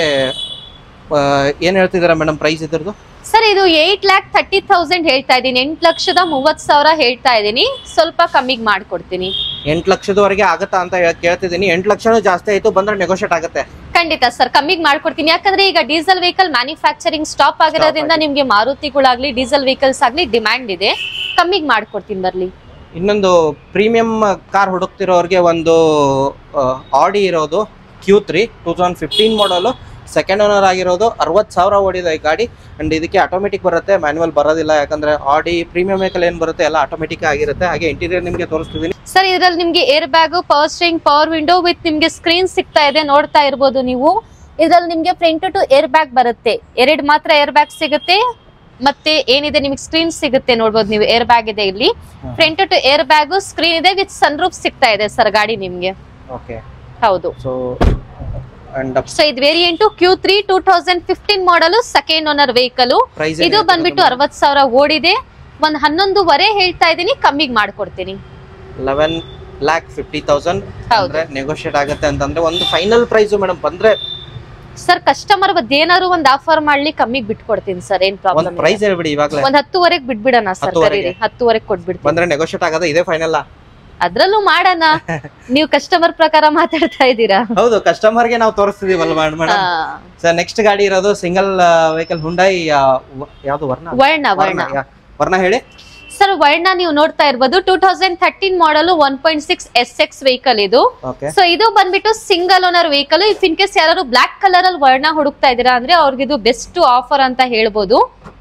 ಆ, ಏನ್ ಹೇಳ್ತಿದ್ದೀರಾ ಮೇಡಮ್ ಪ್ರೈಸ್ ಇದ್ರದ್ದು ಸರ್ ಇದು ಏಟ್ ಲ್ಯಾಕ್ ತರ್ಟಿ ತೌಸಂಡ್ ಹೇಳ್ತಾ ಇದ್ದೀನಿ ಎಂಟು ಲಕ್ಷದ ಮೂವತ್ ಸಾವಿರ ಹೇಳ್ತಾ ಇದ್ದೀನಿ ಸ್ವಲ್ಪ ಕಮ್ಮಿಗೆ ಮಾಡ್ಕೊಡ್ತೀನಿ ಎಂಟು ಲಕ್ಷದವರೆಗೆ ಆಗತ್ತಾ ಅಂತ ಹೇಳಿ ಕೇಳ್ತಿದ್ದೀನಿ ಎಂಟು ಲಕ್ಷನೂ ಜಾಸ್ತಿ ಆಯ್ತು ಬಂದ್ರೆ ನೆಗೋಷಿಯೇಟ್ ಆಗುತ್ತೆ ಖಂಡಿತ ಸರ್ ಕಮ್ಮಿಗೆ ಮಾಡ್ಕೊಡ್ತೀನಿ ಯಾಕಂದ್ರೆ ಈಗ ಡೀಸೆಲ್ ವೆಹಿಕಲ್ ಮ್ಯಾನುಫ್ಯಾಕ್ಚರಿಂಗ್ ಸ್ಟಾಪ್ ಆಗಿರೋದ್ರಿಂದ ನಿಮ್ಗೆ ಮಾರುತಿಗಳಾಗ್ಲಿ ಡೀಸೆಲ್ ವೆಹಿಕಲ್ಸ್ ಆಗ್ಲಿ ಡಿಮ್ಯಾಂಡ್ ಇದೆ ಕಮ್ಮಿಗೆ ಮಾಡ್ಕೊಡ್ತೀನಿ ಬರ್ಲಿ ಇನ್ನೊಂದು ಪ್ರೀಮಿಯಂ ಕಾರ್ ಹುಡುಕ್ತಿರೋರಿಗೆ ಒಂದು ಆಡಿ ಇರೋದು Q three two thousand fifteen model second owner ಆಗಿರೋದು ಅರವತ್ತು ಸಾವಿರ ಓಡಿದೆ ಈ ಗಾಡಿ ಅಂಡ್ ಇದಕ್ಕೆ ಆಟೋಮೆಟಿಕ್ ಬರುತ್ತೆ ಮ್ಯಾನ್ಯುವಲ್ ಬರೋದಿಲ್ಲ ಯಾಕಂದ್ರೆ ಆಡಿ ಪ್ರೀಮಿಯಂ ವೆಹಿಕಲ್ ಏನು ಬರುತ್ತೆ ಎಲ್ಲ ಆಟೋಮೆಟಿಕ್ ಆಗಿರುತ್ತೆ ಹಾಗೆ ಇಂಟೀರಿಯರ್ ನಿಮಗೆ ತೋರಿಸ್ತಿದ್ದೀನಿ ಸರ್ ಇದ್ರಲ್ಲಿ ನಿಮ್ಗೆ air bag power steering power window with ನಿಮ್ಗೆ ಸ್ಕ್ರೀನ್ ಸಿಗ್ತಾ ಇದೆ ನೋಡ್ತಾ ಇರ್ಬೋದು ನೀವು ಇದ್ರಲ್ಲಿ ನಿಮ್ಗೆ ಫ್ರಂಟ್ ಟು ಏರ್ ಬ್ಯಾಗ್ ಬರುತ್ತೆ ಎರಡು ಮಾತ್ರ ಏರ್ ಬ್ಯಾಗ್ ಸಿಗುತ್ತೆ ಮತ್ತೆ ಏನಿದೆ ನಿಮಗೆ ಸ್ಕ್ರೀನ್ ಸಿಗುತ್ತೆ ನೋಡ್ಬೋದು ನೀವು ಏರ್ ಬ್ಯಾಗ್ ಇದೆ ಇಲ್ಲಿ hmm. Front two air bag screen ಇದೆ ವಿತ್ ಸನ್ ರೂಫ್ ಸಿಗ್ತಾ ಇದೆ ಸರ್ ಗಾಡಿ ನಿಮ್ಗೆ ಓಕೆ ಹೌದು ಸೊ ಅಂಡ್ ಸೊ ಇದು variant Q three two thousand fifteen model second owner vehicle price ಇದು ಬಂದ್ಬಿಟ್ಟು ಅರವತ್ ಸಾವಿರ ಓಡಿದೆ ಒಂದ್ ಹನ್ನೊಂದುವರೆ ಹೇಳ್ತಾ ಇದೀನಿ ಕಮ್ಮಿಗೆ ಮಾಡ್ಕೊಡ್ತೀನಿ ಲೆವೆನ್ ಲ್ಯಾಕ್ ಫಿಫ್ಟಿ ತೌಸಂಡ್ ಹೌದು. ಅಂದ್ರೆ ನೆಗೋಷಿಯೇಟ್ ಆಗುತ್ತೆ ಅಂತಂದ್ರೆ ಒಂದು ಫೈನಲ್ ಪ್ರೈಸ್ ಮೇಡಮ್ ಬಂದ್ರೆ ಸರ್ ಕಸ್ಟಮರ್ ಏನಾದ್ರು ಒಂದ್ ಆಫರ್ ಮಾಡ್ಲಿ ಕಮ್ಮಿಗೆ ಬಿಟ್ಕೊಡ್ತೀನಿ ಸರ್ ಏನ್ ಒಂದು ಪ್ರಾಬ್ಲಮ್ ಪ್ರೈಸ್ ಹೇಳ್ಬಿಡಿ ಇವಾಗಲೇ ಒಂದ್ ಹತ್ತುವರೆಗೆ ಬಿಟ್ಬಿಡೋಣ ಸರ್ ಹತ್ತುವರೆಗೆ? ಕರೀರಿ ಹತ್ತುವರೆಗೆ ಕೊಟ್ಬಿಡ್ತೀನಿ ಬಂದ್ರೆ ನೆಗೋಷಿಯೇಟ್ ಆಗೋದು ಇದೇ ಫೈನಲ್ ಅದ್ರಲ್ಲೂ ಮಾಡೋಣ ನೀವು ಕಸ್ಟಮರ್ ಪ್ರಕಾರ ಮಾತಾಡ್ತಾ ಇದ್ದೀರಾ ಹೌದು ಕಸ್ಟಮರ್ಗೆ ನಾವು ತೋರಿಸ್ತಿದೀವಲ್ಲ ಮೇಡಮ್ ಆ, ಸರ್ ನೆಕ್ಸ್ಟ್ ಗಾಡಿ ಇರೋದು ಸಿಂಗಲ್ ವೆಹಿಕಲ್ ಹುಂಡೈ ಯಾವ್ದು ವರ್ಣ ವರ್ಣ ವರ್ಣ ವರ್ಣ, ಯಾ. ವರ್ಣ ಹೇಳಿ ಸರ್ ವರ್ಣ ನೀವು ನೋಡ್ತಾ ಇರ್ಬೋದು two thousand thirteen model one point six S X vehicle ಇದು ಓಕೆ ಸೊ ಇದು ಬಂದ್ಬಿಟ್ಟು single owner vehicle if in case ಯಾರು ಬ್ಲಾಕ್ ಕಲರ್ ಅಲ್ಲಿ ವರ್ಣ ಹುಡುಕ್ತಾ ಇದೀರಾ ಅಂದ್ರೆ ಅವ್ರಿಗೆ ಇದು ಬೆಸ್ಟ್ ಆಫರ್ ಅಂತ ಹೇಳ್ಬೋದು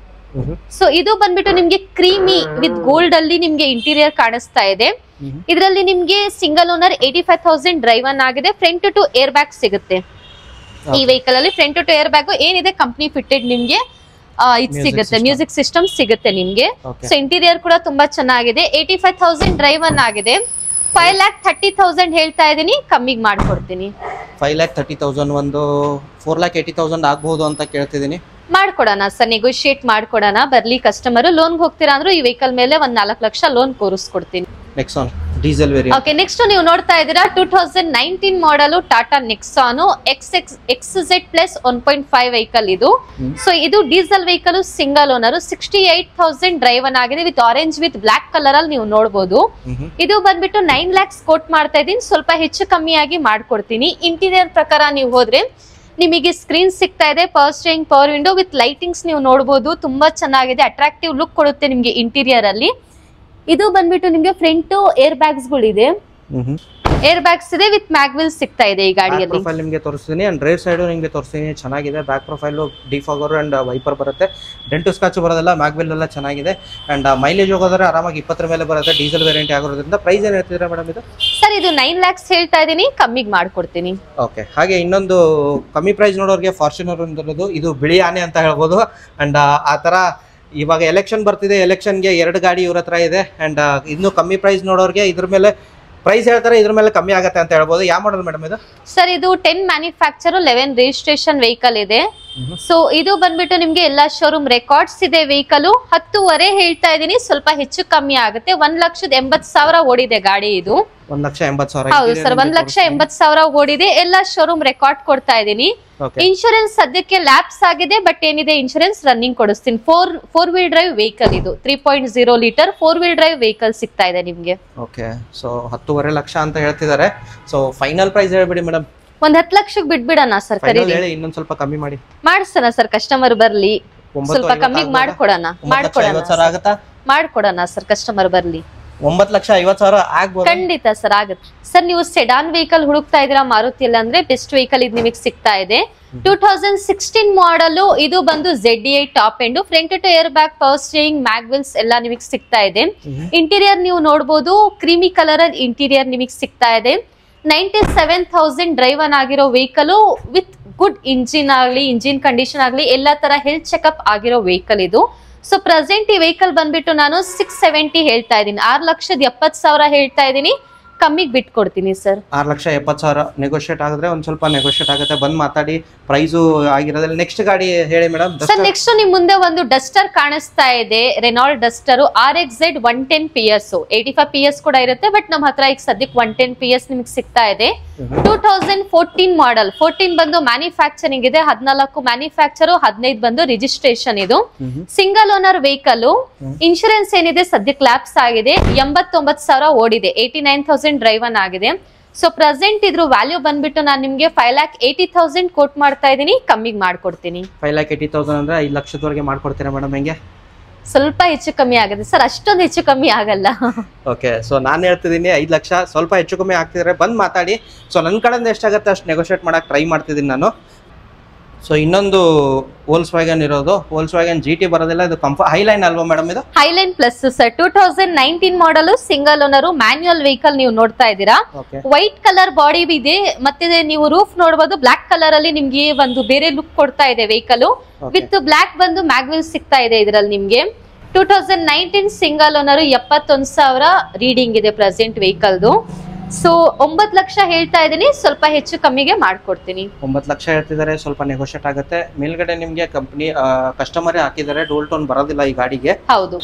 ಸೊ ಇದು ಬಂದ್ಬಿಟ್ಟು ನಿಮ್ಗೆ ಕ್ರೀಮಿ ವಿತ್ ಗೋಲ್ಡ್ ಅಲ್ಲಿ ನಿಮ್ಗೆ ಇಂಟೀರಿಯರ್ ಕಾಣಿಸ್ತಾ ಇದೆ ಇದರಲ್ಲಿ ನಿಮ್ಗೆ single owner eighty five thousand driven ಆಗಿದೆ ಫ್ರಂಟ್ ಟು ಏರ್ ಬ್ಯಾಗ್ ಸಿಗುತ್ತೆ ಈ ವೆಹಿಕಲ್ ಅಲ್ಲಿ ಫ್ರಂಟ್ ಟು ಏರ್ ಬ್ಯಾಗ್ ಏನಿದೆ ಕಂಪ್ನಿ ಫಿಟ್ಟೆಡ್ ನಿಮ್ಗೆ ಆ, ಇದ್ Music ಸಿಗುತ್ತೆ system. ಮ್ಯೂಸಿಕ್ ಸಿಸ್ಟಮ್ ಸಿಗುತ್ತೆ ನಿಮ್ಗೆ ಓಕೆ ಸೊ ಇಂಟೀರಿಯರ್ ಕೂಡ ತುಂಬಾ ಚೆನ್ನಾಗಿದೆ eighty five thousand driven ಆಗಿದೆ ಫೈವ್ ಲ್ಯಾಕ್ ಥರ್ಟಿ ತೌಸಂಡ್ ಹೇಳ್ತಾ ಇದೀನಿ ಕಮ್ಮಿಗೆ ಮಾಡ್ಕೊಡ್ತೀನಿ ಫೈವ್ ಲ್ಯಾಕ್ ತರ್ಟಿ ತೌಸಂಡ್ ಒಂದು ಫೋರ್ ಲ್ಯಾಕ್ ಏಯ್ಟಿ ತೌಸಂಡ್ ಆಗ್ಬಹುದು ಅಂತ ಕೇಳ್ತಿದ್ದೀನಿ ಮಾಡ್ಕೊಡೋಣ ಸರ್ ನೆಗೋಶಿಯೇಟ್ ಮಾಡ್ಕೊಡೋಣ ಬರ್ಲಿ ಕಸ್ಟಮರ್ ಲೋನ್ ಹೋಗ್ತೀರಾ ಅಂದ್ರೆ ಈ ವೆಹಿಕಲ್ ಮೇಲೆ ಒಂದ್ ನಾಲ್ಕು ಲಕ್ಷ ಲೋನ್ ಕೂರಿಸ್ಕೊಡ್ತೀನಿ next one diesel variant okay next ನೀವು ನೋಡ್ತಾ ಇದ್ದೀರಾ two thousand nineteen model Tata Nexon X X X Z plus one point five vehicle ಇದು ಹ್ಮ್. ಸೊ ಇದು diesel vehicle single owner sixty eight thousand driven ಆಗಿದೆ with orange with black colour ಅಲ್ಲಿ ನೀವು ನೋಡಬಹುದು ಇದು ಬಂದ್ಬಿಟ್ಟು ನೈನ್ ಲ್ಯಾಕ್ಸ್ ಕೋಟ್ ಮಾಡ್ತಾ ಇದೀನಿ ಸ್ವಲ್ಪ ಹೆಚ್ಚು ಕಮ್ಮಿಯಾಗಿ ಮಾಡ್ಕೊಡ್ತೀನಿ ಇಂಟೀರಿಯರ್ ಪ್ರಕಾರ ನೀವು ಹೋದ್ರೆ ನಿಮಗೆ ಸ್ಕ್ರೀನ್ ಸಿಗ್ತಾ ಇದೆ power steering power window with lightings ನೀವು ನೋಡಬಹುದು ತುಂಬಾ ಚೆನ್ನಾಗಿದೆ ಅಟ್ರಾಕ್ಟಿವ್ ಲುಕ್ ಕೊಡುತ್ತೆ ನಿಮಗೆ ಇಂಟೀರಿಯರ್ ಅಲ್ಲಿ ಇದು ಬಂದ್ಬಿಟ್ಟು ನಿಮ್ಗೆ ಫ್ರಂಟ್ ಏರ್ ಬ್ಯಾಗ್ಸ್ ಗಳಿದೆ ಏರ್ ಬ್ಯಾಗ್ಸ್ ಇದೆ ವಿತ್ ಮ್ಯಾಗ್ವಿಲ್ ಸಿಗ್ತಾ ಇದೆ ಈ ಗಾಡಿಯಲ್ಲಿ ಪ್ರೊಫೈಲ್ ನಿಮಗೆ ತೋರಿಸ್ತೀನಿ ಅಂಡ್ ರೇರ್ ಸೈಡು ನಿಮಗೆ ತೋರಿಸ್ತೀನಿ ಚೆನ್ನಾಗಿದೆ back profile defogger and wiper ಬರುತ್ತೆ ಡೆಂಟು ಸ್ಕಾಚ್ ಬರೋದಿಲ್ಲ ಮ್ಯಾಗ್ವಿಲ್ ಎಲ್ಲ ಚೆನ್ನಾಗಿದೆ ಅಂಡ್ ಮೈಲೇಜ್ ಹೋಗೋದ್ರೆ ಆರಾಮಾಗಿ ಇಪ್ಪತ್ತರ ಮೇಲೆ ಬರುತ್ತೆ ಡೀಸೆಲ್ ವೇರಿಯಂಟ್ ಆಗಿರೋದ್ರಿಂದ ಪ್ರೈಸ್ ಏನು ಹೇಳ್ತಿದ್ದೀರಾ ಮೇಡಮ್ ಇದು ಸರ್ ಇದು ನೈನ್ ಲ್ಯಾಕ್ಸ್ ಹೇಳ್ತಾ ಇದೀನಿ ಕಮ್ಮಿಗೆ ಮಾಡ್ಕೊಡ್ತೀನಿ ಓಕೆ ಹಾಗೆ ಇನ್ನೊಂದು ಕಮ್ಮಿ ಪ್ರೈಸ್ ನೋಡೋರಿಗೆ ಫಾರ್ಚುನರ್ ಅಂದಿರೋದು ಇದು ಬಿಳಿ ಆನೆ ಅಂತ ಹೇಳ್ಬೋದು ಅಂಡ್ ಆ ಥರ ಇವಾಗ ಎಲೆಕ್ಷನ್ ಬರ್ತಿದೆ ಎಲೆಕ್ಷನ್ಗೆ ಎರಡು ಗಾಡಿ ಇವ್ರ ಹತ್ರ ಇದೆ ಅಂಡ್ ಇನ್ನು ಕಮ್ಮಿ ಪ್ರೈಸ್ ನೋಡೋರಿಗೆ ಇದ್ರ ಮೇಲೆ ಪ್ರೈಸ್ ಹೇಳ್ತಾರೆ ಇದ್ರ ಮೇಲೆ ಕಮ್ಮಿ ಆಗುತ್ತೆ ಅಂತ ಹೇಳ್ಬೋದು ಯಾವ ಮಾಡಲ್ ಮೇಡಮ್ ಇದು ಸರ್ ಇದು ten manufacture eleven registration vehicle ಇದೆ ಸೊ ಇದು ಬಂದ್ಬಿಟ್ಟು ನಿಮ್ಗೆ ಎಲ್ಲಾ ಶೋರೂಮ್ ರೆಕಾರ್ಡ್ಸ್ ಇದೆ ವೆಹಿಕಲ್ ಹತ್ತುವರೆ ಹೇಳ್ತಾ ಇದೀನಿ ಸ್ವಲ್ಪ ಹೆಚ್ಚು ಕಮ್ಮಿ ಆಗುತ್ತೆ ಒಂದ್ ಲಕ್ಷದ ಎಂಬತ್ ಸಾವಿರ ಓಡಿದೆ ಗಾಡಿ ಇದು ಒಂದ್ ಲಕ್ಷ ಎಂಬತ್ತು ಸಾವಿರ ಹೌದು ಸರ್ ಒಂದ್ ಲಕ್ಷ ಎಂಬತ್ ಸಾವಿರ ಓಡಿದೆ ಎಲ್ಲಾ ಶೋರೂಮ್ ರೆಕಾರ್ಡ್ ಕೊಡ್ತಾ ಇದೀನಿ ಓಕೆ ಇನ್ಶೂರೆನ್ಸ್ ಸದ್ಯಕ್ಕೆ ಲ್ಯಾಪ್ಸ್ ಆಗಿದೆ ಬಟ್ ಏನಿದೆ ಇನ್ಶೂರೆನ್ಸ್ ರನ್ನಿಂಗ್ ಕೊಡಿಸ್ತೀನಿ four four wheel drive vehicle ಇದು three point zero litre four wheel drive vehicle ಸಿಗ್ತಾ ಇದೆ ನಿಮ್ಗೆ ಓಕೆ ಸೊ ಹತ್ತೂವರೆ ಲಕ್ಷ ಅಂತ ಹೇಳ್ತಿದ್ದಾರೆ ಸೊ ಫೈನಲ್ ಪ್ರೈಸ್ ಹೇಳ್ಬಿಡಿ ಮೇಡಮ್ ಒಂದ್ ಹತ್ತು ಲಕ್ಷಕ್ಕೆ ಬಿಟ್ಬಿಡೋಣ ಸರ್ ಫೈನಲ್ ಕರೀರಿ ಹೇಳಿ ಇನ್ನೊಂದ್ ಸ್ವಲ್ಪ ಕಮ್ಮಿ ಮಾಡಿ ಮಾಡಿಸೋಣ ಸರ್ ಕಸ್ಟಮರ್ ಬರ್ಲಿ ಒಂಬತ್ತು ಸ್ವಲ್ಪ ಐವತ್ತು ಕಮ್ಮಿಗೆ ಆಗ್ಬೋದಾ? ಮಾಡ್ಕೊಡೋಣ ಒಂಬತ್ತು ಲಕ್ಷ ಮಾಡ್ಕೊಡೋಣ ಐವತ್ತು ಸಾವಿರ ಆಗುತ್ತಾ ಮಾಡ್ಕೊಡೋಣ ಸರ್ ಕಸ್ಟಮರ್ ಬರ್ಲಿ ಒಂಬತ್ತು ಲಕ್ಷ ಐವತ್ತು ಸಾವಿರ ಆಗ್ಬೋದು ಖಂಡಿತ ಸರ್ ಆಗುತ್ತೆ ಸರ್ ನೀವು ಸೆಡಾನ್ ವೆಹಿಕಲ್ ಹುಡುಕ್ತಾ ಇದ್ದೀರಾ ಮಾರುತಿಯಲ್ಲಿ ಅಂದ್ರೆ ಬೆಸ್ಟ್ ವೆಹಿಕಲ್ ಇದು ನಿಮಗೆ ಸಿಗ್ತಾ ಇದೆ ಟೂ ತೌಸಂಡ್ ಸಿಕ್ಸ್ಟೀನ್ ಮಾಡಲ್ ಇದು ಬಂದು Z I top end front two air bag power steering mag wheels ಎಲ್ಲ ನಿಮಗೆ ಸಿಗ್ತಾ ಇದೆ ಇಂಟೀರಿಯರ್ ನೀವು ನೋಡಬಹುದು ಕ್ರೀಮಿ ಕಲರ್ ಅಲ್ಲಿ ಇಂಟೀರಿಯರ್ ನಿಮಗೆ ಸಿಗ್ತಾ ಇದೆ ninety seven thousand driven ಆಗಿರೋ ವೆಹಿಕಲ್ ವಿತ್ ಗುಡ್ ಇಂಜಿನ್ ಆಗಲಿ ಇಂಜಿನ್ ಕಂಡೀಷನ್ ಆಗಲಿ ಎಲ್ಲ ತರ ಹೆಲ್ತ್ ಚೆಕಪ್ ಆಗಿರೋ ವೆಹಿಕಲ್ ಇದು ಸೊ ಪ್ರೆಸೆಂಟ್ ಈ ವೆಹಿಕಲ್ ಬಂದ್ಬಿಟ್ಟು ನಾನು ಸಿಕ್ಸ್ ಸೆವೆಂಟಿ ಹೇಳ್ತಾ ಇದ್ದೀನಿ ಆರು ಲಕ್ಷದ ಎಪ್ಪತ್ತು ಸಾವಿರ ಹೇಳ್ತಾ ಇದ್ದೀನಿ ಕಮ್ಮಿಗೆ ಬಿಟ್ಕೊಡ್ತೀನಿ ಸರ್ ಆರು ಲಕ್ಷ ಎಪ್ಪತ್ತು ಸಾವಿರ ನೆಗೋಷಿಯೇಟ್ ಆಗಿದ್ರೆ ಒಂದು ಸ್ವಲ್ಪ ನೆಗೋಷಿಯೇಟ್ ಆಗುತ್ತೆ ಬಂದು ಮಾತಾಡಿ ಪ್ರೈಸು ಆಗಿರೋದ್ರಲ್ಲಿ ನೆಕ್ಸ್ಟ್ ಗಾಡಿ ಹೇಳಿ ಮೇಡಮ್ ಸರ್ ನೆಕ್ಸ್ಟ್ ನಿಮ್ ಮುಂದೆ ಒಂದು ಡಸ್ಟರ್ ಕಾಣಿಸ್ತಾ ಇದೆ Renault Duster R X Z one ten P S eighty five P S ಕೂಡ ಇರುತ್ತೆ ಬಟ್ ನಮ್ಮ ಹತ್ರ ಈಗ ಸದ್ಯಕ್ಕೆ ಒನ್ ಟೆನ್ ಪಿ ಎಸ್ ನಿಮ್ಗೆ ಸಿಗ್ತಾ ಇದೆ two thousand fourteen model fourteen ಬಂದು ಮ್ಯಾನುಫ್ಯಾಕ್ಚರಿಂಗ್ ಇದೆ ಹದಿನಾಲ್ಕು ಮ್ಯಾನುಫ್ಯಾಕ್ಚರ್ ಹದಿನೈದು ಬಂದು ರಿಜಿಸ್ಟ್ರೇಷನ್ ಇದು ಸಿಂಗಲ್ ಓನರ್ ವೆಹಿಕಲ್ ಇನ್ಶೂರೆನ್ಸ್ ಏನಿದೆ ಸದ್ಯಕ್ಕೆ ಲ್ಯಾಪ್ಸ್ ಆಗಿದೆ ಎಂಬತ್ತೊಂಬತ್ತು ಸಾವಿರ ಓಡಿದೆ eighty nine thousand driven ಆಗಿದೆ ಸೊ ಪ್ರೆಸೆಂಟ್ ಇದ್ರ ವ್ಯಾಲ್ಯೂ ಬಂದ್ಬಿಟ್ಟು ನಾನು ನಿಮ್ಗೆ five lakh eighty thousand quote ಮಾಡ್ತಾ ಇದ್ದೀನಿ ಕಮ್ಮಿಗೆ ಮಾಡ್ಕೊಡ್ತೀನಿ ಫೈವ್ ಲ್ಯಾಕ್ ಏಯ್ಟಿ ತೌಸಂಡ್ ಅಂದ್ರೆ ಐದು ಲಕ್ಷದವರೆಗೆ ಮಾಡ್ಕೊಡ್ತೀರಾ ಮೇಡಮ್ ಹೆಂಗೆ ಸ್ವಲ್ಪ ಹೆಚ್ಚು ಕಮ್ಮಿ ಆಗುತ್ತೆ ಸರ್ ಅಷ್ಟೊಂದು ಹೆಚ್ಚು ಕಮ್ಮಿ ಆಗಲ್ಲ ಓಕೆ ಸೊ ನಾನು ಹೇಳ್ತಿದ್ದೀನಿ ಐದು ಲಕ್ಷ ಸ್ವಲ್ಪ ಹೆಚ್ಚು ಕಮ್ಮಿ ಆಗ್ತಿದ್ರೆ ಬಂದು ಮಾತಾಡಿ ಸೊ ನನ್ನ ಕಡೆಯಿಂದ ಎಷ್ಟಾಗುತ್ತೆ ಅಷ್ಟು ನೆಗೋಷಿಯೇಟ್ ಮಾಡಕ್ಕೆ ಟ್ರೈ ಮಾಡ್ತಿದ್ದೀನಿ ನಾನು ಸೊ ಇನ್ನೊಂದು ಹೋಲ್ಸ್ ವ್ಯಾಗನ್ ಇರೋದು ಹೋಲ್ಸ್ ವ್ಯಾಗನ್ ಜಿ ಟಿ ಬರೋದಿಲ್ಲ ಇದು ಕಂಫ ಹೈಲೈನ್ ಅಲ್ವಾ ಮೇಡಮ್ ಇದು Highline plus sir two thousand nineteen model single owner manual vehicle ನೀವು ನೋಡ್ತಾ ಇದ್ದೀರಾ ಓಕೆ ವೈಟ್ ಕಲರ್ ಬಾಡಿ ಇದೆ ಮತ್ತೆ ನೀವು ರೂಫ್ ನೋಡಬಹುದು ಬ್ಲಾಕ್ ಕಲರ್ ಅಲ್ಲಿ ನಿಮ್ಗೆ ಒಂದು ಬೇರೆ ಲುಕ್ ಕೊಡ್ತಾ ಇದೆ ವೆಹಿಕಲ್ ವಿತ್ ಬ್ಲಾಕ್ ಬಂದು ಮ್ಯಾಗ್ವಿಲ್ ಸಿಗ್ತಾ ಇದೆ ಇದರಲ್ಲಿ ನಿಮ್ಗೆ two thousand nineteen single owner ಎಪ್ಪತ್ತೊಂದು ಸಾವಿರ ರೀಡಿಂಗ್ ಇದೆ ಪ್ರೆಸೆಂಟ್ ವೆಹಿಕಲ್ದು ಸೊ ಒಂಬತ್ತು ಲಕ್ಷ ಹೇಳ್ತಾ ಇದ್ದೀನಿ ಸ್ವಲ್ಪ ಹೆಚ್ಚು ಕಮ್ಮಿಗೆ ಮಾಡ್ಕೊಡ್ತೀನಿ ಒಂಬತ್ತು ಲಕ್ಷ ಹೇಳ್ತಿದ್ದಾರೆ ಸ್ವಲ್ಪ ನೆಗೋಷಿಯೇಟ್ ಆಗುತ್ತೆ ಮೇಲ್ಗಡೆ ನಿಮಗೆ ಕಂಪ್ನಿ ಕಸ್ಟಮರೇ ಹಾಕಿದ್ದಾರೆ ಡೋಲ್ ಟೋನ್ ಬರೋದಿಲ್ಲ ಈ ಗಾಡಿಗೆ ಹೌದು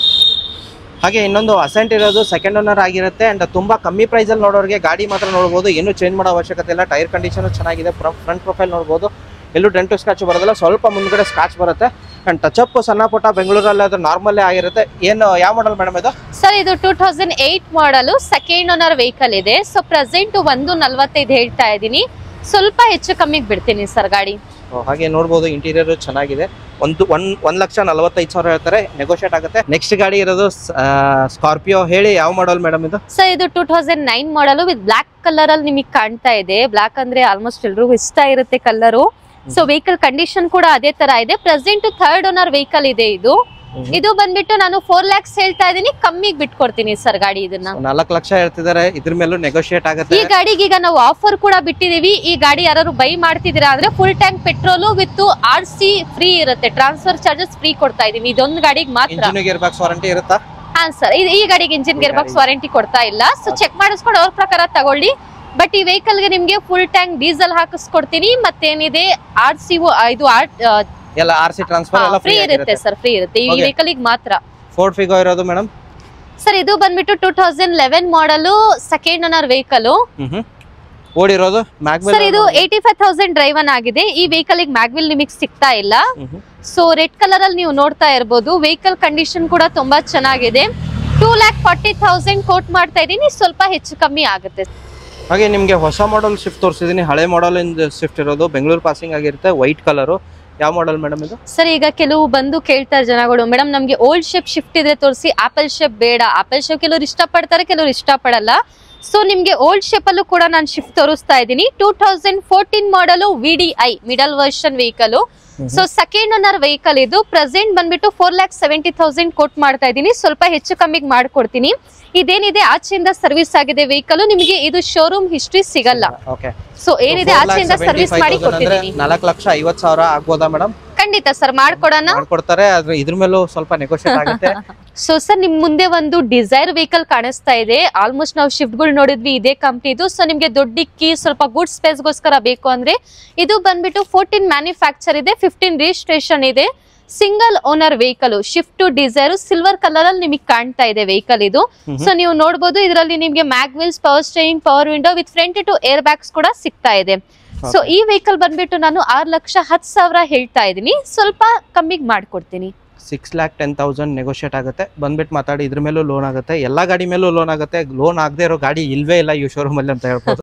ಹಾಗೆ ಇನ್ನೊಂದು ಅಸೆಂಟ್ ಇರೋದು ಸೆಕೆಂಡ್ ಓನರ್ ಆಗಿರುತ್ತೆ ಅಂಡ್ ತುಂಬಾ ಕಮ್ಮಿ ಪ್ರೈಸಲ್ಲಿ ನೋಡೋರಿಗೆ ಗಾಡಿ ಮಾತ್ರ ನೋಡ್ಬೋದು ಏನು ಚೇಂಜ್ ಮಾಡೋ ಅವಶ್ಯಕತೆ ಇಲ್ಲ ಟೈರ್ ಕಂಡೀಷನ್ ಚೆನ್ನಾಗಿದೆ ಫ್ರಂಟ್ ಪ್ರೊಫೈಲ್ ನೋಡ್ಬೋದು ಎಲ್ಲೂ ಡೆಂಟು ಸ್ಕ್ರಾಚ್ ಬರೋದಿಲ್ಲ ಸ್ವಲ್ಪ ಮುಂದ್ಗಡೆ ಸ್ಕ್ರಾಚ್ ಬರುತ್ತೆ ಅಂಡ್ ಟಚ್ ಅಪ್ ಸಣ್ಣ ಪುಟ್ಟ ಬೆಂಗಳೂರಲ್ಲಿ ಅದು ನಾರ್ಮಲ್ಲೇ ಆಗಿರುತ್ತೆ ಏನು ಯಾವ ಮಾಡಲ್ ಮೇಡಮ್ ಇದು ಸರ್ ಇದು two thousand eight model second owner vehicle ಇದೆ ಸೊ ಪ್ರೆಸೆಂಟ್ ಒಂದು ನಲ್ವತ್ತೈದು ಹೇಳ್ತಾ ಇದ್ದೀನಿ ಸ್ವಲ್ಪ ಹೆಚ್ಚು ಕಮ್ಮಿಗೆ ಬಿಡ್ತೀನಿ ಸರ್ ಗಾಡಿ So, ಹಾಗೆ ನೋಡ್ಬೋದು ಇಂಟೀರಿಯರ್ ಚೆನ್ನಾಗಿದೆ ಒಂದು ಒನ್ ಒಂದ್ ಲಕ್ಷ ನಲವತ್ತೈದು ಸಾವಿರ ಹೇಳ್ತಾರೆ ನೆಗೋಷಿಯೇಟ್ ಆಗುತ್ತೆ ನೆಕ್ಸ್ಟ್ ಗಾಡಿ ಇರೋದು ಸ್ಕಾರ್ಪಿಯೋ ಹೇಳಿ ಯಾವ ಮಾಡಲ್ ಮೇಡಮ್ ಇದು ಸರ್ ಇದು two thousand nine model with black colour ಅಲ್ಲಿ ನಿಮಗೆ ಕಾಣ್ತಾ ಇದೆ ಬ್ಲಾಕ್ ಅಂದ್ರೆ ಆಲ್ಮೋಸ್ಟ್ ಎಲ್ರಿಗೂ ಇಷ್ಟ ಇರುತ್ತೆ ಕಲರು ಸೊ ವೆಹಿಕಲ್ ಕಂಡೀಷನ್ ಕೂಡ ಅದೇ ತರ ಇದೆ ಪ್ರೆಸೆಂಟ್ ಥರ್ಡ್ ಓನರ್ ವೆಹಿಕಲ್ ಇದೆ ಇದು ಇದು ಬಂದ್ಬಿಟ್ಟು ನಾನು ಫೋರ್ ಲ್ಯಾಕ್ಸ್ ಹೇಳ್ತಾ ಇದ್ದೀನಿ ಕಮ್ಮಿಗೆ ಬಿಟ್ಕೊಡ್ತೀನಿ ಸರ್ ಗಾಡಿ ಇದನ್ನ ನಾಲ್ಕು ಲಕ್ಷ ಹೇಳ್ತಿದ್ದಾರೆ ಇದ್ರ ಮೇಲೂ ನೆಗೋಷಿಯೇಟ್ ಆಗುತ್ತೆ ಈ ಗಾಡಿಗೆ ಈಗ ನಾವು ಆಫರ್ ಕೂಡ ಬಿಟ್ಟಿದೀವಿ ಈ ಗಾಡಿ ಯಾರು ಬೈ ಮಾಡ್ತಿದ್ದೀರಾ ಅಂದ್ರೆ full tank petrol with R C free ಇರುತ್ತೆ ಟ್ರಾನ್ಸ್ಫರ್ ಚಾರ್ಜಸ್ ಫ್ರೀ ಕೊಡ್ತಾ ಇದೀವಿ ಇದೊಂದು ಗಾಡಿಗೆ ಮಾತ್ರ ಇಂಜಿನ್ ಗೇರ್ ಬಾಕ್ಸ್ ವಾರಂಟಿ ಇರುತ್ತಾ ಹಾ ಸರ್ ಈ ಗಾಡಿಗೆ ಇಂಜಿನ್ ಗೇರ್ ಬಾಕ್ಸ್ ವಾರಂಟಿ ಕೊಡ್ತಾ ಇಲ್ಲ ಸೊ ಚೆಕ್ ಮಾಡಿಸ್ಕೊಂಡು ಅವ್ರ ಪ್ರಕಾರ ತಗೊಳ್ಳಿ ಬಟ್ ಈ ವೆಹಿಕಲ್ ಗೆ ನಿಮ್ಗೆ ಫುಲ್ ಟ್ಯಾಂಕ್ ಡೀಸೆಲ್ ಹಾಕಿಸ್ಕೊಡ್ತೀನಿ ಮತ್ತೇನಿದೆ ಆರ್ ಸಿ ಇದು ಎಲ್ಲ ಆರ್ ಸಿ ಟ್ರಾನ್ಸ್ಫರ್ ಎಲ್ಲ ಫ್ರೀ ಇರುತ್ತೆ ಸರ್ ಫ್ರೀ ಇರುತ್ತೆ ಈ Okay. ವೆಹಿಕಲ್ ಮಾತ್ರ ಫೋರ್ಡ್ ಫಿಗೋ ಇರೋದು ಮೇಡಮ್ ಸರ್ ಇದು ಬಂದ್ಬಿಟ್ಟು two thousand eleven model second owner vehicle hmm ಓಡಿರೋದು ಮ್ಯಾಗ್ವೆಲ್ ಸರ್ ಇದು eighty five thousand driven ಆಗಿದೆ ಈ ವೆಹಿಕಲ್ ಮ್ಯಾಗ್ವಿಲ್ ನಿಮಗೆ ಸಿಗ್ತಾ ಇಲ್ಲ ಸೊ ರೆಡ್ ಕಲರ್ ಅಲ್ಲಿ ನೀವು ನೋಡ್ತಾ ಇರ್ಬೋದು ವೆಹಿಕಲ್ ಕಂಡೀಷನ್ ಕೂಡ ತುಂಬಾ ಚೆನ್ನಾಗಿದೆ two lakh forty thousand quote ಮಾಡ್ತಾ ಇದೀನಿ ಸ್ವಲ್ಪ ಹೆಚ್ಚು ಕಮ್ಮಿ ಆಗುತ್ತೆ ಹಾಗೆ ನಿಮಗೆ ಹೊಸ ಮಾಡೆಲ್ ಶಿಫ್ಟ್ ತೋರಿಸಿದೀನಿ ಹಳೆ ಮಾಡೆಲ್ ಶಿಫ್ಟ್ ಇರೋದು ಬೆಂಗಳೂರು ಪಾಸಿಂಗ್ ಆಗಿರುತ್ತೆ ವೈಟ್ ಕಲರು ಯಾವ ಮಾಡೆಲ್ ಮೇಡಮ್ ಇದು ಸರ್ ಈಗ ಕೆಲವು ಬಂದು ಕೇಳ್ತಾರೆ ಜನಗಳು ಮೇಡಮ್ ನಮ್ಗೆ ಓಲ್ಡ್ ಶೇಪ್ ಶಿಫ್ಟ್ ಇದೆ ತೋರಿಸಿ ಆಪಲ್ ಶೇಪ್ ಬೇಡ ಆಪಲ್ ಶೇಪ್ ಕೆಲವರು ಇಷ್ಟಪಡ್ತಾರೆ ಕೆಲವರು ಇಷ್ಟಪಡಲ್ಲ ಸೊ ನಿಮ್ಗೆ ಓಲ್ಡ್ ಶೇಪ್ ಅಲ್ಲೂ ಕೂಡ ನಾನು ಶಿಫ್ಟ್ ತೋರಿಸ್ತಾ ಇದ್ದೀನಿ two thousand fourteen model V D I middle version vehicle so second owner vehicle ಇದು ಪ್ರೆಸೆಂಟ್ ಬಂದ್ಬಿಟ್ಟು four lakh seventy thousand quote ಮಾಡ್ತಾ ಇದ್ದೀನಿ ಸ್ವಲ್ಪ ಹೆಚ್ಚು ಕಮ್ಮಿಗೆ ಮಾಡ್ಕೊಡ್ತೀನಿ ಇದೇನಿದೆ ಆಚೆಯಿಂದ ಸರ್ವಿಸ್ ಆಗಿದೆ ವೆಹಿಕಲ್ ನಿಮಗೆ ಇದು ಶೋರೂಮ್ ಹಿಸ್ಟ್ರಿ ಸಿಗಲ್ಲ ಓಕೆ ಸೊ ಏನಿದೆ ಆಚೆಯಿಂದ ಸರ್ವಿಸ್ ಮಾಡಿ ಕೊಟ್ಟಿದ್ದೀನಿ ನಾಲ್ಕು ಲಕ್ಷ ಐವತ್ತು ಸಾವಿರ ಆಗ್ಬೋದಾ ಮೇಡಮ್ ಖಂಡಿತ ಸರ್ ಮಾಡ್ಕೊಡೋಣ ಮಾಡ್ಕೊಡ್ತಾರೆ ಆದ್ರೆ ಇದ್ರ ಮೇಲೂ ಸ್ವಲ್ಪ ನೆಗೋಷಿಯೇಟ್ ಆಗುತ್ತೆ ಸೊ ಸರ್ ನಿಮ್ ಮುಂದೆ ಒಂದು ಡಿಸೈರ್ ವೆಹಿಕಲ್ ಕಾಣಿಸ್ತಾ ಇದೆ ಆಲ್ಮೋಸ್ಟ್ ನಾವು ಶಿಫ್ಟ್ ಗಳು ನೋಡಿದ್ವಿ ಇದೇ ಕಂಪ್ನಿದು ಸೊ ನಿಮ್ಗೆ ದೊಡ್ಡಿಕ್ಕಿ ಸ್ವಲ್ಪ ಗುಡ್ ಸ್ಪೇಸ್ ಗೋಸ್ಕರ ಬೇಕು ಅಂದ್ರೆ ಇದು ಬಂದ್ಬಿಟ್ಟು ಫೋರ್ಟೀನ್ ಮ್ಯಾನುಫ್ಯಾಕ್ಚರ್ ಇದೆ ಫಿಫ್ಟೀನ್ ರಿಜಿಸ್ಟ್ರೇಷನ್ ಇದೆ single owner vehicle Swift to Dzire silver colour ಅಲ್ಲಿ ನಿಮಗೆ ಕಾಣ್ತಾ ಇದೆ ವೆಹಿಕಲ್ ಇದು ಸೊ ನೀವು ನೋಡಬಹುದು ಇದರಲ್ಲಿ ನಿಮಗೆ mag wheels power steering power window with front two air bags ಕೂಡ ಸಿಗ್ತಾ ಇದೆ ಸೊ ಈ ವೆಹಿಕಲ್ ಬಂದ್ಬಿಟ್ಟು ನಾನು ಆರ್ ಲಕ್ಷ ಹತ್ತು ಸಾವಿರ ಹೇಳ್ತಾ ಇದ್ದೀನಿ ಸ್ವಲ್ಪ ಕಮ್ಮಿಗೆ ಮಾಡ್ಕೊಡ್ತೀನಿ six lakh ten thousand negotiate ಆಗುತ್ತೆ ಬಂದ್ಬಿಟ್ಟು ಮಾತಾಡಿ ಇದ್ರ ಮೇಲೂ ಲೋನ್ ಆಗುತ್ತೆ ಎಲ್ಲ ಗಾಡಿ ಮೇಲೂ ಲೋನ್ ಆಗುತ್ತೆ ಲೋನ್ ಆಗದೆ ಇರೋ ಗಾಡಿ ಇಲ್ವೇ ಇಲ್ಲ ಈ ಶೋರೂಮಲ್ಲಿ ಅಂತ ಹೇಳ್ಬೋದು